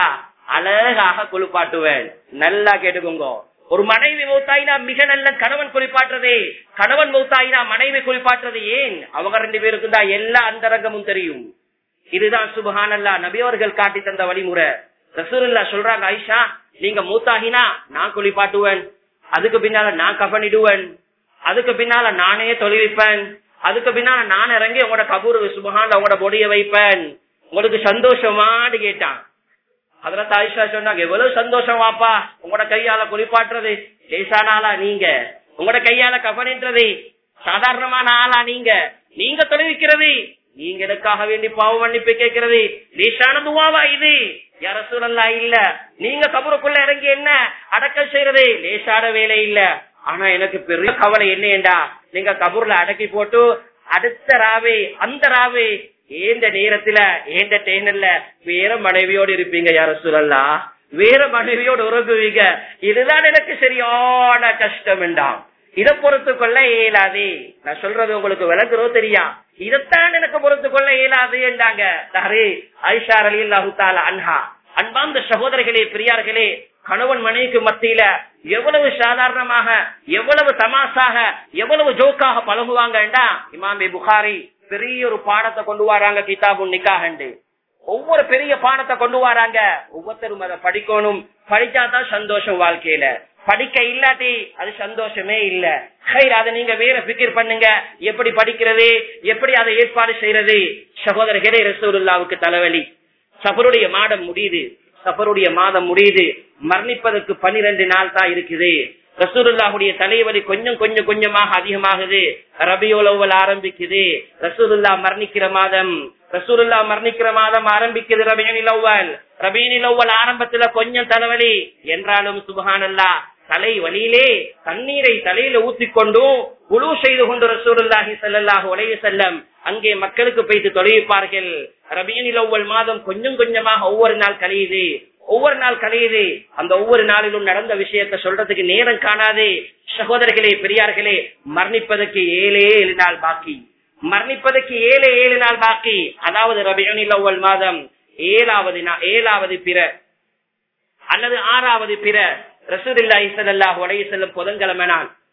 அழகாக குளிப்பாட்டுவேன் நல்லா கேட்டுக்கோங்க ஒரு மனைவி மூத்தாயினா மிக நல்ல கணவன் குளிப்பாட்டுறதே கணவன் மூத்தாயினா மனைவி குளிப்பாட்டுறது ஏன் அவங்க ரெண்டு பேருக்கு தான் எல்லா அந்தரங்கமும் தெரியும் இதுதான் சுபஹானல்லா நபியவர்கள் காட்டி தந்த வழிமுறை ரசூலுல்லா சொல்றாங்க ஆயிஷா நீங்க மூத்தாகினா நான் குளிப்பாட்டுவேன் அதுக்கு பின்னால நான் கபனிடுவேன் அதுக்கு பின்னால நானே தொழிலிப்பேன் அதுக்கு பின்னால நான் இறங்கி உங்களோட கபூர் சுபகான் உங்களோட பொடிய வைப்பேன் உங்களுக்கு சந்தோஷமான்னு கேட்டான் அதுல தாயிஷா சொன்னாங்க எவ்வளவு சந்தோஷம் வாப்பா உங்களோட கையால குளிப்பாட்டுறது லேசான ஆளா நீங்க உங்களோட கையால கபனின்றது சாதாரணமான ஆளா நீங்க நீங்க தொலைவிக்கிறது நீங்க எனக்காக வேண்டி பாவ மன்னிப்பு கேட்கிறது லேசான துவாவா இது யார சூழல்லா இல்ல நீங்க கபருக்குள்ள இறங்கி என்ன அடக்கல் செய்யறது லேசான வேலை இல்ல ஆனா எனக்கு பெரிய கவலை என்னேண்டா நீங்க கபூர்ல அடக்கி போட்டு அடுத்த ராவே அந்த ராவே ஏந்த நேரத்துல ஏந்த டெய்னர்ல வேற மனைவியோடு இருப்பீங்க யார சொல்லலா வேற மனைவியோடு உறங்குவீங்க இதுதான் எனக்கு சரியான கஷ்டம் என்றாம் இதை பொறுத்து கொள்ள இயலாது நான் சொல்றது உங்களுக்கு விளங்குறோ தெரியா இதைத்தான் எனக்கு பொறுத்து கொள்ள இயலாது என்றாங்க தாரு ஐஷா அலி அல்லாஹு அன்ஹா அன்பார்ந்த சகோதரர்களே பெரியார்களே கணவன் மனைவிக்கு மத்தியில எவ்வளவு சாதாரணமாக எவ்வளவு தமாசாக எவ்வளவு ஜோக்காக பழகுவாங்கண்டா இமாமே புகாரி பெரிய ஒரு பாடத்தை கொண்டு வராங்க கிதாபு நிக்காகண்டு ஒவ்வொரு பெரிய பாடத்தை கொண்டு வராங்க ஒவ்வொருத்தரும் அதை படிக்கணும் படிச்சாதான் சந்தோஷம் வாழ்க்கையில படிக்க இல்லாட்டி அது சந்தோஷமே இல்ல ஹைர் அதை நீங்க வேற பிக்கர் பண்ணுங்க எப்படி படிக்கிறது எப்படி அதை ஏற்பாடு செய்யறது சகோதரர்களே ரசூலுல்லாவுக்கு தலைவலி சபருடைய மாதம் முடியுது சபருடைய மாதம் முடியுது மரணிப்பதற்கு பன்னிரண்டு நாள் தான் இருக்குது ரசூலுல்லாஹுடைய தலைவலி கொஞ்சம் கொஞ்சம் கொஞ்சமாக அதிகமாகுது ரபியோலவல் ஆரம்பிக்குது ரசூலுல்லா மரணிக்கிற மாதம் ரசூலுல்லா மரணிக்கிற மாதம் ஆரம்பிக்குது ரபியனில் அவ்வல் ரபியனில் அவ்வல் ஆரம்பத்துல கொஞ்சம் தலைவலி என்றாலும் சுபஹானல்லா தலை வழியிலே தண்ணீரை தலையில ஊத்திக்கொண்டு உழு செய்து கொண்டு ரசூலுல்லாஹி ஸல்லல்லாஹு அலைஹி வஸல்லம் அங்கே மக்களுக்கு போயிட்டு தொலைவிப்பார்கள் ரபியனில் அவ்வல் மாதம் கொஞ்சம் கொஞ்சமாக ஒவ்வொரு நாள் கழியுது ஒவ்வொரு நாள் கழியுது அந்த ஒவ்வொரு நாளிலும் நடந்த விஷயத்த சொல்றதுக்கு நேரம் காணாது சகோதரர்களே பெரியார்களே மரணிப்பதற்கு ஏழே ஏழு நாள் பாக்கி மரணிப்பதற்கு ஏழு ஏழு நாள் பாக்கி அதாவது ரபியனில் அவ்வல் மாதம் ஏழாவது நா- ஏழாவது பிற அல்லது ஆறாவது பிற ரசூலுல்லாஹி ஸல்லல்லாஹு அலைஹி வஸல்லம் புதன்கிழமை நாள்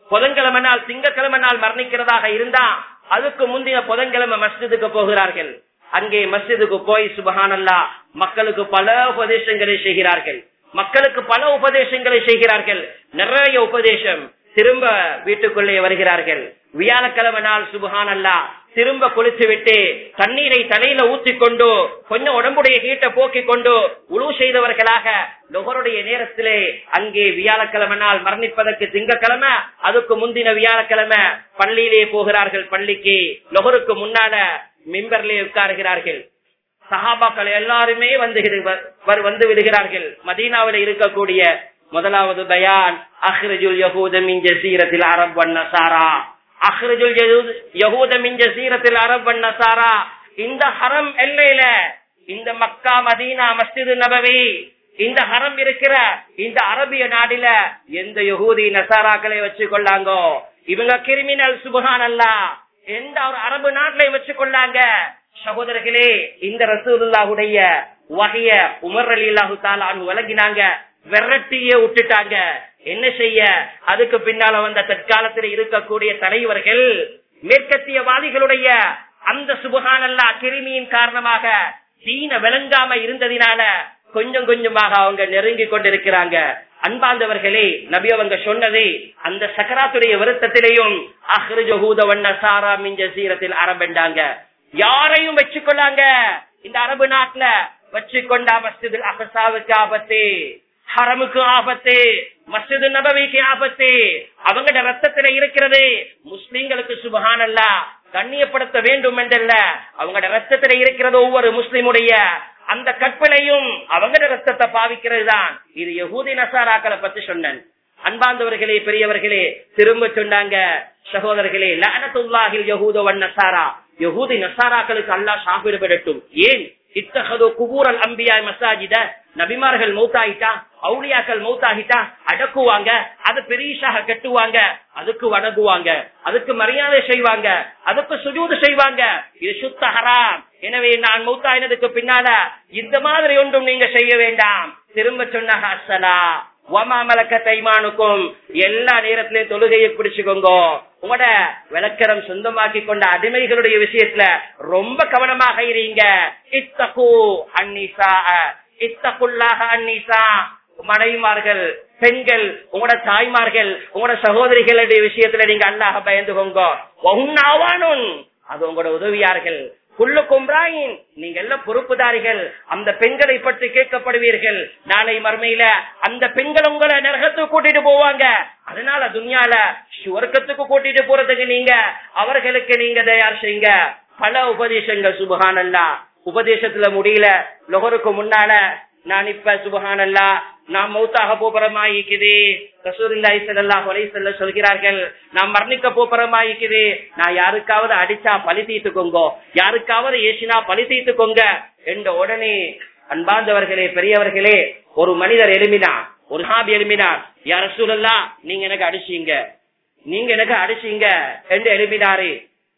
புதன்கிழமை நாள் திங்கக்கிழமை நாள் மரணிக்கிறதாக இருந்தா அதுக்கு முந்தைய புதன்கிழமை மஸ்ஜிதுக்கு போகிறார்கள் அங்கே மஸ்ஜிதுக்கு போய் சுபஹானல்லா மக்களுக்கு பல உபதேசங்களை செய்கிறார்கள் மக்களுக்கு பல உபதேசங்களை செய்கிறார்கள் நிறைய உபதேசம் திரும்ப வீட்டுக்குள்ளே வருகிறார்கள் வியாழக்கிழமை நாள் சுபஹானல்லா திரும்ப குளித்து விட்டு தண்ணீரை தலையில ஊற்றிக்கொண்டு கொஞ்சம் உடம்புடைய ஹீட்டை போக்கிக் கொண்டு உழு செய்தவர்களாக நுகருடைய நேரத்திலே அங்கே வியாழக்கிழமை நாள் மரணிப்பதற்கு திங்கக்கிழமை அதுக்கு முந்தின வியாழக்கிழமை பள்ளியிலே போகிறார்கள் பள்ளிக்கு நுகருக்கு முன்னால மிம்பர்லே உட்காருகிறார்கள் சஹாபாக்கள் எல்லாருமே வந்து வந்து விடுகிறார்கள் மதீனாவில் இருக்கக்கூடிய முதலாவது பயான் அஹ்ரஜுல் யகூத மின் ஜசீரத்தில் அரப் வன் நசாரா அஹ்ரஜுல் யகூத மின் ஜசீரத்தில் அரப் வன் நசாரா இந்த ஹரம் எல்லையில இந்த மக்கா மதீனா மஸ்ஜிது நபவி இந்த ஹரம் இருக்கிற இந்த அரபிய நாடில எந்த யகூதி நசாராக்களை வச்சு கொள்ளாங்கோ இவங்க கிரிமினல் சுபகான் அல்ல எந்த ஒரு அரபு நாட்டிலையும் வச்சு கொள்ளாங்க சகோதரர்களே இந்த ரசூலுல்லாஹுடைய வகைய உமர் அலி அல்லாஹு தாலான் விளங்கினாங்க விரட்டியே விட்டுட்டாங்க என்ன செய்ய அதுக்கு பின்னால வந்த தற்காலத்தில் இருக்கக்கூடிய தலைவர்கள் மேற்கத்தியவாதிகளுடைய அந்த சுபகானல்லா கிருமியின் காரணமாக தீன விளங்காம இருந்ததினால கொஞ்சம் கொஞ்சமாக அவங்க நெருங்கி கொண்டிருக்கிறாங்க அன்பாந்தவர்களே நபி அவங்க சொன்னதை அந்த சக்கராத்துடைய வருத்தத்திலையும் அஹ்ரஜூதவண்ண சாரா மின் ஜசீரத்தில் அரபெண்டாங்க யாரையும் வச்சுக்கொள்ளாங்க இந்த அரபு நாட்டுல வச்சுக்கொண்டா மஸ்ஜிது அகசாவுக்கு ஆபத்து ஹரமுக்கு ஆபத்து மஸ்ஜிது நபவிக்கு ஆபத்து அவங்களோட ரத்தத்துல இருக்கிறது முஸ்லிம்களுக்கு சுபகானல்ல கண்ணியப்படுத்த வேண்டும் என்றல்ல அவங்களோட ரத்தத்துல இருக்கிறது ஒவ்வொரு முஸ்லிமுடைய அந்த கற்பனையும் அவங்களோட ரத்தத்தை பாவிக்கிறது தான் இது யகூதி நசாராக்களை பத்தி சொன்னேன் அன்பாந்தவர்களே பெரியவர்களே திரும்ப சொன்னாங்க சகோதரர்களே லனத்துல்லாஹில் யகூத வன் நசாரா யகூதி நசாராக்களுக்கு அல்லாஹ் சாப்பிடு பெறட்டும் ஏன் இத்தகதோ குபூரல் அம்பியா மசாஜித நபிமார்கள் மௌத்தாயிட்டா அவுளியாக்கள் மௌத்தாகிட்டா அடக்குவாங்க அது பெரியஷாக கட்டுவாங்க அதுக்கு வணங்குவாங்க அதுக்கு மரியாதை செய்வாங்க அதுக்கு சுஜூது செய்வாங்க இது சுத்த ஹராம் எனவே நான் மௌத்தாயினதுக்கு பின்னால இந்த மாதிரி ஒன்றும் நீங்க செய்ய வேண்டாம் திரும்ப சொன்ன அசலா ஒமாமலக்க தைமானுக்கும் எல்லா நேரத்திலையும் தொழுகையை பிடிச்சுக்கோங்க உங்களோட விளக்கரம் சொந்தமாக்கி கொண்ட அடிமைகளுடைய விஷயத்துல ரொம்ப கவனமாக இருங்க இத்தகு அன்னிசா இத்தகுல்லாக அன்னிசா மனைவிமார்கள் பெண்கள் உங்களோட தாய்மார்கள் உங்களோட சகோதரிகளுடைய விஷயத்துல நீங்க அல்லாஹ பயந்துக்கோங்க ஒன்னாவானும் அது உங்களோட உதவியார்கள் குள்ளு கும்ராயின் நீங்க எல்லாம் பொறுப்புதாரிகள் அந்த பெண்களை பற்றி கேட்கப்படுவீர்கள் நாளை மறுமையில அந்த பெண்கள் உங்களை நரகத்துக்கு கூட்டிட்டு போவாங்க அதனால துன்யால சுவர்க்கத்துக்கு கூட்டிட்டு போறதுக்கு நீங்க அவர்களுக்கு நீங்க தயார் செய்யுங்க பல உபதேசங்கள் சுபகானல்லா உபதேசத்துல முடியல லொகருக்கு முன்னால நான் இப்ப சுபகானல்லா நாம் மௌத்தாக போபரமாயிக்குது ரசூரில்லாஹி ஸல்லல்லாஹு அலைஹி வஸல்லம் சொல்கிறார்கள் நாம் மரணிக்க போபரமாயிக்குது நான் யாருக்காவது அடிச்சா பழி தீர்த்துக்கோங்க யாருக்காவது ஏசினா பழி தீர்த்துக்கோங்க என்ற உடனே அன்பார்ந்தவர்களே பெரியவர்களே ஒரு மனிதர் எழுமினார் ஒரு ஹாபி எழுமினார் யார் ரசூலல்லா நீங்க எனக்கு அடிச்சீங்க நீங்க எனக்கு அடிச்சீங்க என்று எழுப்பினாரு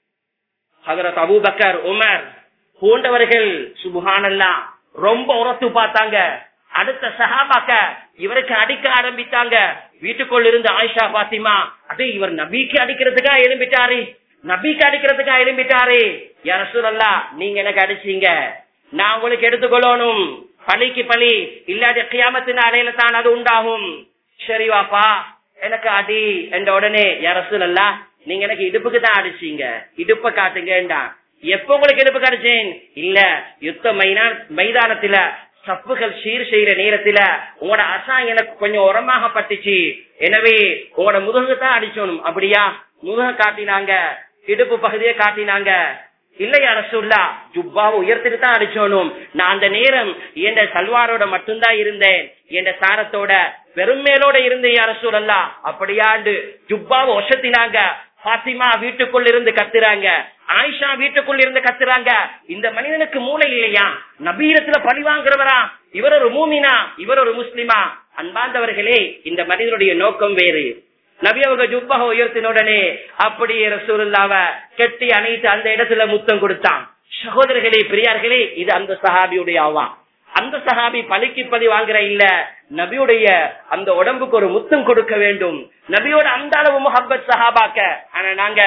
ஹதரத் அபூபக்கர் உமர் போன்றவர்கள் சுபஹானல்லா ரொம்ப உரத்து பார்த்தாங்க அடுத்த சஹாபாக்க இவருக்கு அடிக்க ஆரம்பித்தாங்க வீட்டுக்குள்ள இருந்து ஆயிஷா பாத்திமா அது இவர் நபிக்கு அடிக்கிறதுக்கா எழும்பிட்டாரு நபிக்கு அடிக்கிறதுக்கா எழும்பிட்டாரு யார சூழல்லா நீங்க எனக்கு அடிச்சீங்க நான் உங்களுக்கு எடுத்துக்கொள்ளணும் பழிக்கு பழி இல்லாத கியாமத்தின் அலையில தான் அது உண்டாகும் சரி வாப்பா எனக்கு அடி என்ற உடனே யார சூழல்லா நீங்க எனக்கு இடுப்புக்கு தான் அடிச்சீங்க இடுப்ப காட்டுங்கடா எப்ப உங்களுக்கு இடுப்பு கிடைச்சேன் இல்ல யுத்த மைதான மைதானத்துல சப்புகள் சீர் செய்யற நேரத்துல உங்களோட அசா எனக்கு கொஞ்சம் உரமாக பட்டுச்சு எனவே உங்களோட முதுகு தான் அடிச்சோணும் அப்படியா முதுக காட்டினாங்க இடுப்பு பகுதியை காட்டினாங்க இல்லையா ரசூல்லா ஜுப்பாவை உயர்த்திட்டு தான் அடிச்சோனும் நான் அந்த நேரம் என் சல்வாரோட மட்டும்தான் இருந்தேன் என் சாரத்தோட பெருமேலோட இருந்தேன் அரசூலல்லா அப்படியாண்டு ஜுப்பாவை ஒசத்தினாங்க பாத்திமா வீட்டுக்குள்ள இருந்து கத்துறாங்க ஆயிஷா வீட்டுக்குள்ள இருந்து கத்துறாங்க இந்த மனிதனுக்கு மூளை இல்லையா நபீரத்துல பழி வாங்குறவரா இவர் ஒரு மூமினா இவர் ஒரு முஸ்லிமா அன்பாந்தவர்களே இந்த மனிதனுடைய நோக்கம் வேறு நபி அவங்க ஜுப்பாக உயர்த்தின உடனே அப்படியே ரசூலுல்லாவ கெட்டி அணைத்து அந்த இடத்துல முத்தம் கொடுத்தான் சகோதரர்களே பெரியார்களே இது அந்த சஹாபியுடைய ஆவா அந்த சஹாபி பலிக்கு பதி வாங்குற இல்ல நபியுடைய அந்த உடம்புக்கு ஒரு முத்தம் கொடுக்க வேண்டும் நபியோட அந்த அளவு முஹப்பத் சஹாபாக்க ஆனா நாங்க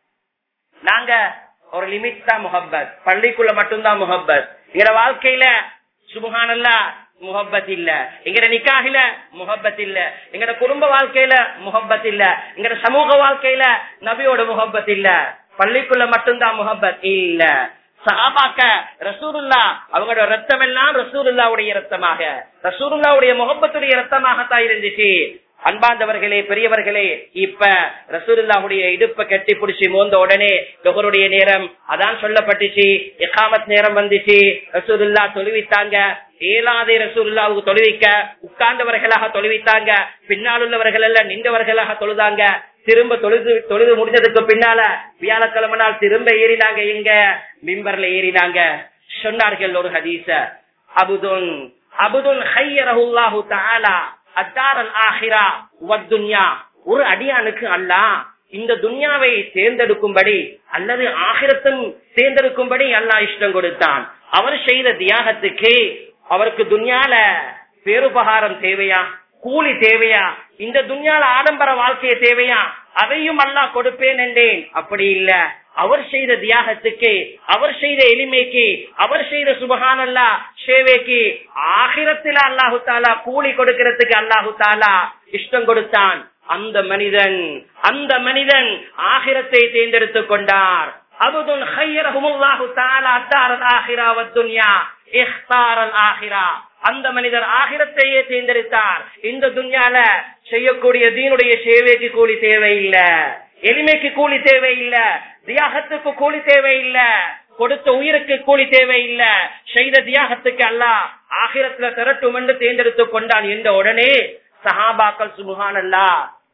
நாங்க ஒரு லிமிட் தான் முஹப்பத் பள்ளிக்குள்ள மட்டும்தான் முஹப்பத் எங்க வாழ்க்கையில சுபஹானல்லா முஹப்பத் இல்ல எங்கட நிக்காகில முஹப்பத் இல்ல எங்கட குடும்ப வாழ்க்கையில முஹப்பத் இல்ல எங்கட சமூக வாழ்க்கையில நபியோட முஹப்பத் இல்ல பள்ளிக்குள்ள மட்டும்தான் முஹப்பத் இல்ல சஹாபாக்க ரசூலுல்லா அவங்களோட ரத்தம் எல்லாம் ரசூலுல்லாவுடைய ரத்தமாக ரசூலுல்லாவுடைய முகப்பத்துடைய ரத்தமாகத்தான் இருந்துச்சு அன்பாந்தவர்களே பெரியவர்களே இப்ப ரசூலுல்லாவுடைய இடுப்ப கட்டி பிடிச்சி மோந்த உடனே தொகருடைய நேரம் அதான் சொல்லப்பட்டுச்சு எக்காமத் நேரம் வந்துச்சு ரசூலுல்லா தொழுவித்தாங்க ஏழாதே ரசூலுல்லாவுக்கு தொழுவிக்க உட்கார்ந்தவர்களாக தொழுவித்தாங்க பின்னால் உள்ளவர்கள் எல்லாம் நின்றவர்களாக தொழுதாங்க திரும்ப தொழுது தொழுது முடிஞ்சதுக்கு பின்னால வியாழக்கிழமை நாள் திரும்ப ஏறினாங்க எங்க மிம்பர்ல ஏறினாங்க சொன்னார்கள் ஒரு ஹதீச அபுதுன் அபுதுன் ஹையரஹுல்லாஹு தஆலா அத்தாரல் ஆஹிரா வத்துன்யா ஒரு அடியானுக்கு அல்லாஹ் இந்த துன்யாவை தேர்ந்தெடுக்கும்படி அல்லது ஆகிரத்தும் தேர்ந்தெடுக்கும்படி அல்லாஹ் இஷ்டம் கொடுத்தான் அவர் செய்த தியாகத்துக்கு அவருக்கு துன்யால பேருபகாரம் தேவையா கூலி தேவையா இந்த துன்யால ஆடம்பர வாழ்க்கைய தேவையா அதையும் அல்லாஹ் கொடுப்பேன் என்றேன் அப்படி இல்ல அவர் செய்த தியாகத்துக்கு அவர் செய்த எளிமைக்கு அவர் செய்த சுபகானல்லா சேவைக்கு ஆகிரத்தில் அல்லாஹு தாலா கூலி கொடுக்கிறதுக்கு அல்லாஹு தாலா இஷ்டம் கொடுத்தான் அந்த மனிதன் அந்த மனிதன் ஆகிரத்தை தேர்ந்தெடுத்துக் கொண்டார் அபுதுன் ஹையரஹுமுல்லாஹு தஆலா அத்தாரல் ஆஹிரா வத்துன்யா இஹ்தாரல் ஆஹிரா அந்த மனிதர் ஆகிரத்தையே தேர்ந்தெடுத்தார் இந்த துன்யால செய்யக்கூடிய தீனுடைய சேவைக்கு கூலி தேவையில்லை எளிமைக்கு கூலி தேவையில்லை தியாகத்துக்கு கூலி தேவையில்லை கொடுத்த உயிருக்கு கூலி தேவையில்லை செய்த தியாகத்துக்கு அல்ல ஆகிரத்துல திரட்டும் என்று தேர்ந்தெடுத்துக் கொண்டான் என்ற உடனே சஹாபாக்கள் சுபுகானல்லா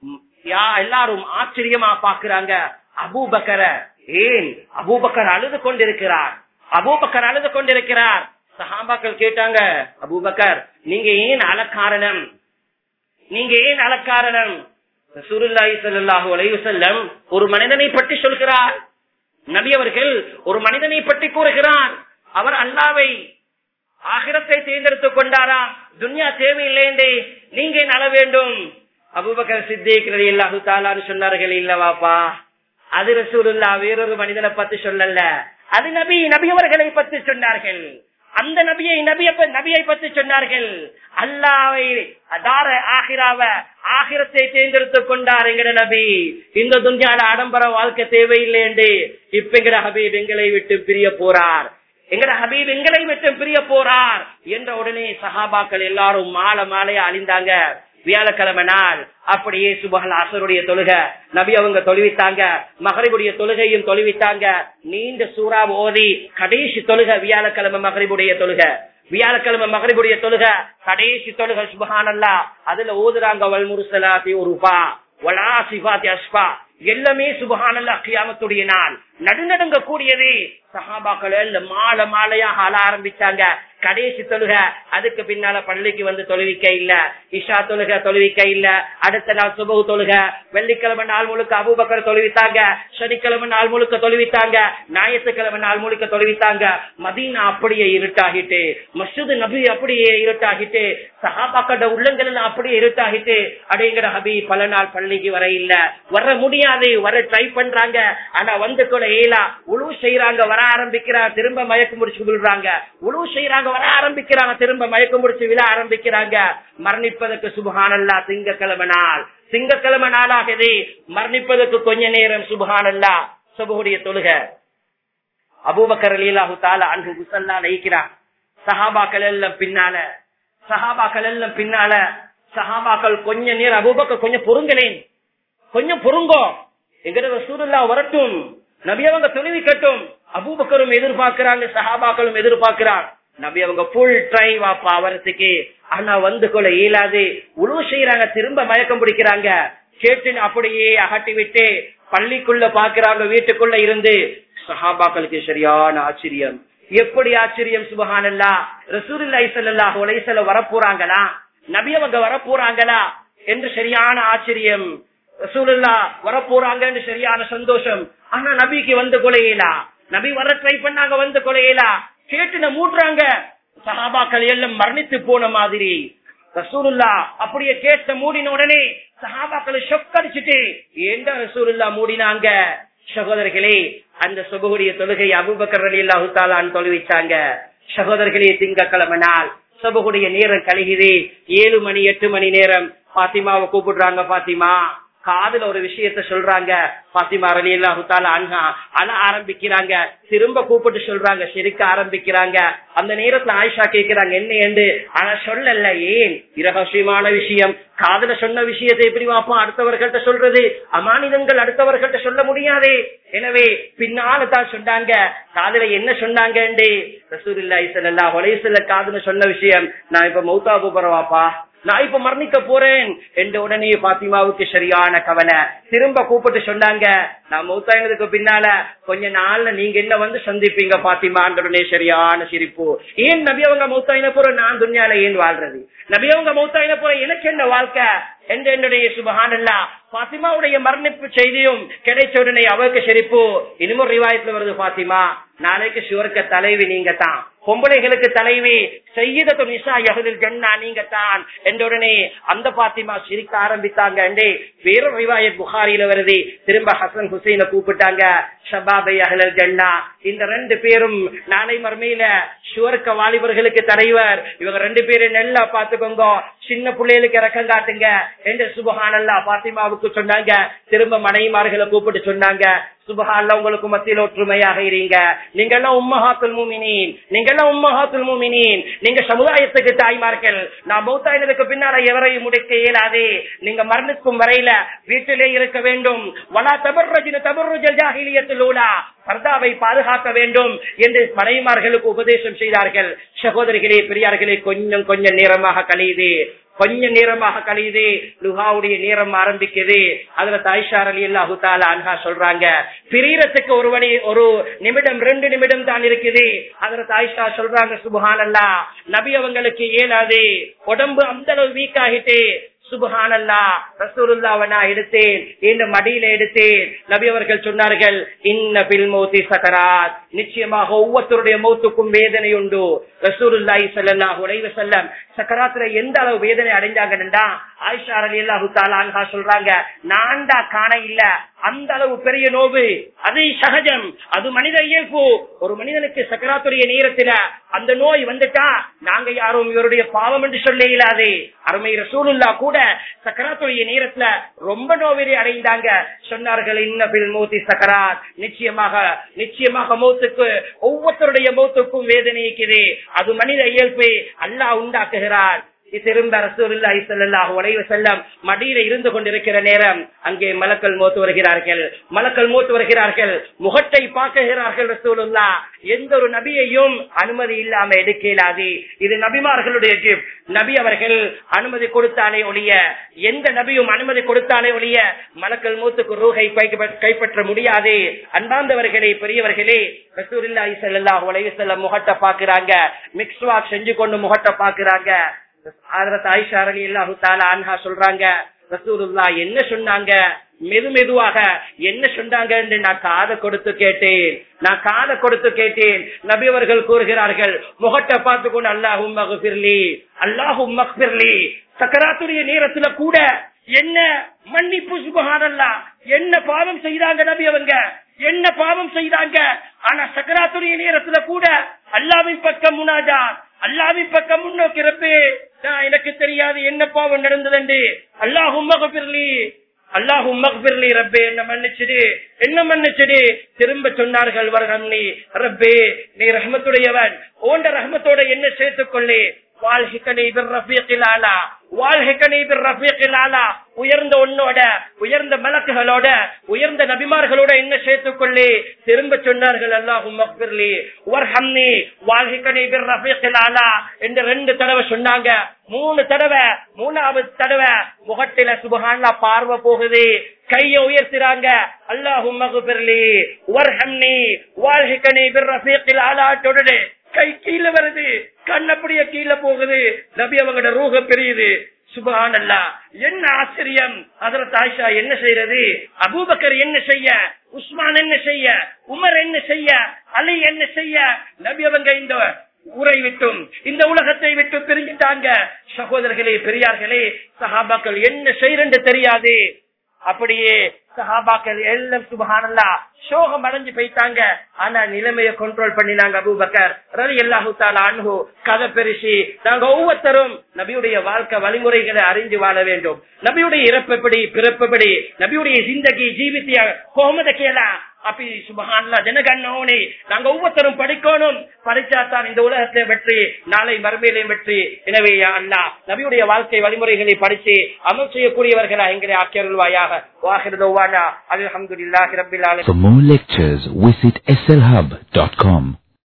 யா எல்லாரும் ஆச்சரியமா பாக்குறாங்க அபூபக்கர ஏன் அபூபக்கர் அழுது கொண்டிருக்கிறார் அபூபக்கர் அழுது கொண்டிருக்கிறார் சஹாபாக்கள் கேட்டாங்க அபூபக்கர் நீங்க ஏன் அலக்காரணம் நீங்க ஏன் அலக்காரணம் ரசூலுல்லாஹி ஸல்லல்லாஹு அலைஹி வஸல்லம் ஒரு மனிதனை பற்றி சொல்கிறார் நபி அவர்கள் ஒரு மனிதனை பற்றி கூறுகிறார் அவர் அல்லாவை ஆகிரத்தை தேர்ந்தெடுத்துக் கொண்டாரா துன்யா தேவையில்லை என்றே நீங்க நல வேண்டும் அபுபக்கர் சித்திக் ரலியல்லாஹு தஆலான்னு சொன்னார்கள் இல்லவாப்பா அது ரசூலுல்லா வேறொரு மனிதனை பத்தி சொல்லல அது நபி நபி அவர்களை பற்றி சொன்னார்கள் அந்த நபியை நபியை நபியை பற்றி சொன்னார்கள் அல்லாவை அதார ஆகிராவ ஆகிரத்தை தேர்ந்தெடுத்துக் கொண்டார் எங்கட நபி இந்த துன்யால ஆடம்பர வாழ்க்கை தேவையில்லை என்று இப்ப எங்கட ஹபீப் எங்களை விட்டு பிரிய போறார் எங்கட ஹபீப் எங்களை விட்டு பிரிய போறார் என்ற உடனே சஹாபாக்கள் எல்லாரும் மாலை மாலையா அழிந்தாங்க வியாழக்கிழமை நாள் அப்படியே சுபஹல் அசருடைய தொழுக நபி அவங்க தொழுவித்தாங்க மகரிபுடைய தொழுகையும் தொழுவித்தாங்க நீண்ட சூறா ஓதி கடைசி தொழுக வியாழக்கிழமை மகரிபுடைய தொழுக வியாழக்கிழமை மகரிபுடைய தொழுக கடைசி தொழுக சுபஹானல்லா அதுல ஓதுறாங்க வல் முருசலாத்தி ஒரு ரூபா வலா சிபாத்தி அஸ்பா எல்லாமே சுபஹானல்லா கியாமத்துடைய நாள் நடுநடுங்க கூடியது சஹாபாக்கள் எல்லாம் மாலை மாலையாக ஆள ஆரம்பிச்சாங்க கடைசி தொழுக அதுக்கு பின்னால பள்ளிக்கு வந்து தொழுவிக்க இல்ல இஷா தொழுக தொழுவிக்க இல்ல அடுத்த நாள் சுபகு தொழுக வெள்ளிக்கிழமை நாள் முழுக்க அபூபக்கர் தொழுவித்தாங்க சனிக்கிழமை நாள் முழுக்க தொழுவித்தாங்க ஞாயிற்றுக்கிழமை நாள் முழுக்க தொழுவித்தாங்க மதீனா அப்படியே இருட்டாகிட்டு மசூது நபி அப்படியே இருட்டாகிட்டு சஹாபாக்கட உள்ளங்கள் எல்லாம் அப்படியே இருட்டாகிட்டு அப்படிங்கிற ஹபி பல நாள் பள்ளிக்கு வர இல்ல வர முடியாது வர ட்ரை பண்றாங்க ஆனா வந்து கூட ஏலா உழு செய்யறாங்க வர ஆரம்பிக்கிறாங்க திரும்ப மயக்க முடிச்சு விழுறாங்க உழு செய்யறாங்க வர ஆரம்பிக்கிறாங்க திரும்ப மயக்க முடிச்சு விழ ஆரம்பிக்கிறாங்க மரணிப்பதற்கு சுபகானல்லா திங்கக்கிழமை நாள் திங்கக்கிழமை நாளாகுது மரணிப்பதற்கு கொஞ்ச நேரம் சுபகானல்லா சுபகுடைய தொழுக அபூபக்கர் அலிலாஹு தாலா அன்பு முசல்லா நயிக்கிறான் சஹாபாக்கள் எல்லாம் பின்னால சஹாபாக்கள் எல்லாம் பின்னால சஹாபாக்கள் கொஞ்ச நேரம் அபூபக்கர் கொஞ்சம் பொறுங்களேன் கொஞ்சம் பொறுங்கோ எங்கிட்ட ரசூலுல்லா வரட்டும் நபி அவங்க தொழுவிக்கட்டும் அபூபக்கரும் எதிர்பார்க்கிறாங்க சஹாபாக்களும் எதிர்பார்க்கிறான் நபி அவங்க புல் ட்ரை வாப்பா வரத்துக்கு ஆனா வந்து கொள்ள இயலாது உழவு செய்யறாங்க திரும்ப மயக்கம் பிடிக்கிறாங்க கேட்டு அப்படியே அகட்டி விட்டு பள்ளிக்குள்ள பாக்குறாங்க வீட்டுக்குள்ள இருந்து சஹாபாக்களுக்கு சரியான ஆச்சரியம் எப்படி ஆச்சரியம் சுபஹானல்லா ரசூலுல்லாஹி ஸல்லல்லாஹு அலைஹி வஸல்லம் வரப்போறாங்களா நபி அவங்க வரப்போறாங்களா என்று சரியான ஆச்சரியம் ரசூலுல்லா வரப்போறாங்கன்னு சரியான சந்தோஷம் ஆனா நபிக்கு வந்து கொலையலா நபி வர ட்ரை பண்ணாங்க வந்து கொலையலா கேட்டு மூட்டுறாங்க சஹாபாக்கள் எல்லாம் மரணித்து போன மாதிரி ரசூலுல்லா அப்படியே கேட்ட மூடின உடனே சஹாபாக்களை ஷொக் அடிச்சுட்டு எந்த ரசூலுல்லா மூடினாங்க சகோதரர்களே அந்த சுபகுடைய தொழுகை அபுபக்கர் அலி அல்லாஹு தாலான் தொழுவிச்சாங்க சகோதரர்களே திங்கக்கிழமை நாள் சபகுடைய நேரம் கழிகுது ஏழு மணி எட்டு மணி நேரம் பாத்திமாவை கூப்பிடுறாங்க பாத்திமா காதுல ஒரு விஷயத்த சொல்றாங்க பாத்திமா அலி அல்லாஹு தாலா அன்ஹா அழ ஆரம்பிக்கிறாங்க திரும்ப கூப்பிட்டு சொல்றாங்க சிரிக்க ஆரம்பிக்கிறாங்க அந்த நேரத்துல ஆயிஷா கேக்குறாங்க என்ன என்று ஆனா சொல்லல ஏன் இரகசியமான விஷயம் காதுல சொன்ன விஷயத்தை எப்படி வாப்பா அடுத்தவர்கள்ட்ட சொல்றது அமானிதங்கள் அடுத்தவர்கள்ட்ட சொல்ல முடியாதே எனவே பின்னால தான் சொன்னாங்க காதுல என்ன சொன்னாங்க ரசூலுல்லாஹி ஸல்லல்லாஹு அலைஹி வஸல்லம் காதுல சொன்ன விஷயம் நான் இப்ப மௌத்தா போறவாப்பா நான் இப்ப மரணிக்க போறேன் என்ற உடனே பாத்திமாவுக்கு சரியான கவலை திரும்ப கூப்பிட்டு சொன்னாங்க நான் மௌத்தாயினதுக்கு பின்னால கொஞ்ச நாள்ல நீங்க என்ன வந்து சந்திப்பீங்க பாத்திமான்ற உடனே சரியான சிரிப்பு ஏன் நபி அவங்க மௌத்தாயின போற நான் துன்யால ஏன் வாழ்றது நபி அவங்க மௌத்தாயின போற எனக்கு என்ன வாழ்க்கை என்ற என்னுடைய சுபஹானல்லா பாத்திமாவுடைய மரணிப்பு செய்தியும் கிடைச்ச உடனே அவருக்கு சிரிப்பு இனிமொரு ரிவாயத்துல வருது பாத்திமா நாளைக்கு சுவர்க்க தலைவி நீங்க தான் பொம்பளைகளுக்கு தலைவி செய்யத நிசா யகுதில் ஜன்னா நீங்க தான் என்ற உடனே அந்த பாத்திமா சிரிக்க ஆரம்பித்தாங்க என்றே வேற ரிவாயத் புகாரியில வருது திரும்ப ஹசன் ஹுசைன கூப்பிட்டாங்க ஷபாபை அகலல் ஜன்னா இந்த ரெண்டு பேரும் நாளை மறுமையில சுவர்க்க வாலிபர்களுக்கு தலைவர் இவங்க ரெண்டு பேரும் நல்லா பாத்துக்கோங்க சின்ன பிள்ளைகளுக்கு இறக்கம் காட்டுங்க என்று சுபஹானல்லா பாத்திமாவுக்கு சொன்னாங்க திரும்ப மனைவிமார்களை கூப்பிட்டு சொன்னாங்க சுபஹான்ல உங்களுக்கு மத்தியில் ஒற்றுமையாக இருங்க நீங்க எல்லாம் உம்மஹாத்துல் மூமினின் நீங்க எல்லாம் உம்மஹாத்துல் மூமினின் நீங்க சமுதாயத்துக்கு தாய்மார்கள் நான் மௌத்தாயினதுக்கு பின்னால எவரையும் முடிக்க இயலாது நீங்க மரணிக்கும் வரையில வீட்டிலே இருக்க வேண்டும் வலா தபர்ரஜின தபர்ருஜல் ஜாஹிலியத்தில் ஊலா பர்தாவை பாதுகாக்க வேண்டும் என்று மனைவிமார்களுக்கு உபதேசம் செய்தார்கள் சகோதரிகளே பெரியார்களே கொஞ்சம் கொஞ்சம் நேரமாக கழியுது கொஞ்ச நேரமாக கழியுது லுஹாவுடைய நேரம் ஆரம்பிக்குது அதுல தாய்ஷார் அலி அல்லாஹு தாலா அன்ஹா சொல்றாங்க பிரியறதுக்கு ஒரு மணி ஒரு நிமிடம் ரெண்டு நிமிடம் தான் இருக்குது அதுல தாய்ஷா சொல்றாங்க சுபஹான் அல்லா நபி அவங்களுக்கு ஏலாது உடம்பு அந்த அளவு வீக் ஆகிட்டு சுபஹானல்லா ரசூலுல்லாவை நான் எடுத்தேன் இந்த மடியில எடுத்தேன் நபி அவர்கள் சொன்னார்கள் இன்ன பில் மௌத்தி சக்கராத் நிச்சயமாக ஒவ்வொருத்தருடைய மௌத்துக்கும் வேதனை உண்டு ரசூலுல்லாஹி ஸல்லல்லாஹு அலைஹி வஸல்லம் சக்கராத்துல எந்த அளவு வேதனை அடைஞ்சாங்கன்னா ஆயிஷா ரலியல்லாஹு தஆலா அன்ஹா சொல்றாங்க நான்டா காண இல்ல அந்த அளவு பெரிய நோவு அது சகஜம் அது மனித இயல்பு ஒரு மனிதனுக்கு சக்கராத்துடைய நேரத்துல அந்த நோய் வந்துட்டா நாங்க யாரும் இவருடைய பாவம் என்று சொல்ல இயலாது அருமை ரசூலுல்லா கூட சக்கராத்துடைய நேரத்துல ரொம்ப நோவிலை அடைந்தாங்க சொன்னார்கள் இன்ன பில் மூத்தி சக்கராத் நிச்சயமாக நிச்சயமாக மௌத்துக்கு ஒவ்வொருத்தருடைய மௌத்துக்கும் வேதனை இருக்குது அது மனித இயல்பை அல்லாஹ் உண்டாக்குகிறார் திரும்ப ரசூலுல்லாஹி ஸல்லல்லாஹு அலைஹி வஸல்லம் மடியில இருந்து கொண்டிருக்கிற நேரம் அங்கே மலக்கள் மூத்து வருகிறார்கள் மலக்கள் மூத்து வருகிறார்கள் முகத்தை பார்க்குகிறார்கள் ரசூலுல்லா எந்த ஒரு நபியையும் அனுமதி இல்லாம எடுக்க இயலாது இது நபிமார்களுடைய கிஃப்ட் நபி அவர்கள் அனுமதி கொடுத்தாலே ஒழிய எந்த நபியும் அனுமதி கொடுத்தாலே ஒழிய மலக்கள் மூத்துக்கு ரூகை கைப்பற்ற முடியாது அன்பார்ந்தவர்களே பெரியவர்களே ரசூலுல்லாஹி ஸல்லல்லாஹு அலைஹி வஸல்லம் முகத்தை பாக்குறாங்க மிக்ஸ் வாக் செஞ்சு கொண்டு முகத்தை பாக்குறாங்க ஆயிஷா அலி அல்லாஹு தாலா அன்ஹா சொல்றாங்க ரசூலுல்லா என்ன சொன்னாங்க மெது மெதுவாக என்ன சொன்னாங்க என்று நான் காதை கொடுத்து கேட்டேன் நான் காதை கொடுத்து கேட்டேன் நபி அவர்கள் கூறுகிறார்கள் முகத்தை பார்த்து கொண்டு அல்லாஹும் மகபிர்லி அல்லாஹும் மக்பிர்லி சக்கராத்துடைய நேரத்துல கூட என்ன மன்னிப்பு சுபகாரல்லா என்ன பாவம் செய்தாங்க நபி அவங்க என்ன பாவம் செய்தாங்க ஆனா சக்கராத்துடைய நேரத்துல கூட அல்லாவின் பக்கம் முனாஜா அல்லாவின் பக்கம் முன்னோக்கிறப்பே நான் எனக்கு தெரியாது என்ன பாவம் நடந்தது அல்லாஹும் மகபிர்லி அல்லாஹும் மக்பிர்லி ரப்பே என்ன மன்னிச்சுடு என்ன மன்னிச்சுடு திரும்ப சொன்னார்கள் வரகம்னி ரப்பே நீ ரஹமத்துடையவன் ஓண்ட ரஹமத்தோட என்ன சேர்த்துக் கொள்ளே வாழ்கிக்கனை ரஃபீக்கிலாலா வாழ்கிக்கனை ரஃபீக்கிலாலா உயர்ந்த உன்னோட உயர்ந்த மலக்குகளோட உயர்ந்த நபிமார்களோட என்ன சேர்த்துக் கொள்ளே திரும்ப சொன்னார்கள் அல்லாஹும் மக்பிர்லி வர்ஹம்னி வாழ்கிக்கனை ரஃபீக்கிலாலா என்று ரெண்டு தடவை சொன்னாங்க மூணு தடவை மூணாவது தடவை முகத்தில சுபஹான்லா பார்வை போகுது கைய உயர்த்துறாங்க அல்லாஹும் மகுபிர்லி வர்ஹம்னி வாழ்கிக்கனை ரஃபீக்கில் ஆலாட்டோட கை கீழே வருது கண் அப்படியே கீழே போகுது நபி அவங்களோட ரூக பெரியுது சுபஹான் அல்லா என்ன ஆச்சரியம் அதற்கு ஆயிஷா என்ன செய்யறது அபூபக்கர் என்ன செய்ய உஸ்மான் என்ன செய்ய உமர் என்ன செய்ய அலி என்ன செய்ய நபி அவங்க இந்த ஊரை விட்டும் இந்த உலகத்தை விட்டு பிரிஞ்சுட்டாங்க சகோதரர்களே பெரியார்களே சஹாபாக்கள் என்ன செய்யறன்னு தெரியாது அப்படியே சஹாபாக்கள் எல்லாம் சுபஹானல்லா சோகம் அடைஞ்சு போயிட்டாங்க ஆனா நிலைமையை கண்ட்ரோல் பண்ணினாங்க அபூபக்கர் ரவி அல்லாஹு தாலா அன்ஹு கதை பெருசி நாங்க ஒவ்வொருத்தரும் நபியுடைய வாழ்க்கை வழிமுறைகளை அறிஞ்சு வாழ வேண்டும் நபியுடைய இறப்பப்படி பிறப்பப்படி நபியுடைய சிந்தகி ஜீவித்திய கோமத கேளா அப்படி சுபஹான்லா ஜனகண்ணோனே நாங்க ஒவ்வொருத்தரும் படிக்கணும் படிச்சாதான் இந்த உலகத்தை வெற்றி நாளை மறுமையிலையும் வெற்றி எனவே யா அல்லாஹ் நபியுடைய வாழ்க்கை வழிமுறைகளை படிச்சு அமல் செய்யக்கூடியவர்களா எங்களை ஆக்கியருள்வாயாக வாஹிருவானா அல்ஹம்துலில்லாஹி ரப்பில் ஆலமீன் For more lectures, visit slhub.com.